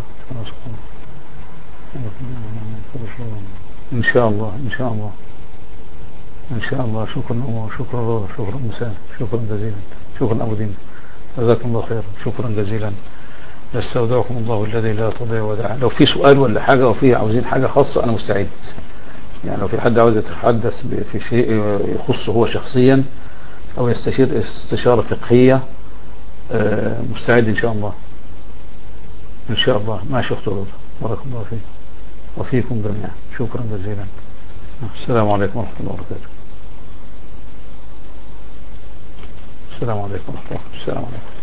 إن شاء الله إن شاء الله إن شاء الله شكرا أمور شكرا رضا شكرا مساء شكرا جزيلا شكرا أبو دين جزاكم الله خير شكرا جزيلا نستودعكم الله الذي لا تضيع ودائعه لو في سؤال ولا حاجة أو في عاوزين حاجة خاصة أنا مستعد يعني لو في حد عاوز يتحدث في شيء يخصه هو شخصيا أو يستشير استشارة فقهية آه، مستعد إن شاء الله إن شاء الله ما شفت رضا بارك الله فيك وفيكم جميعا شكرا جزيلا السلام عليكم ورحمة الله وبركاته السلام عليكم ورحمة الله السلام عليكم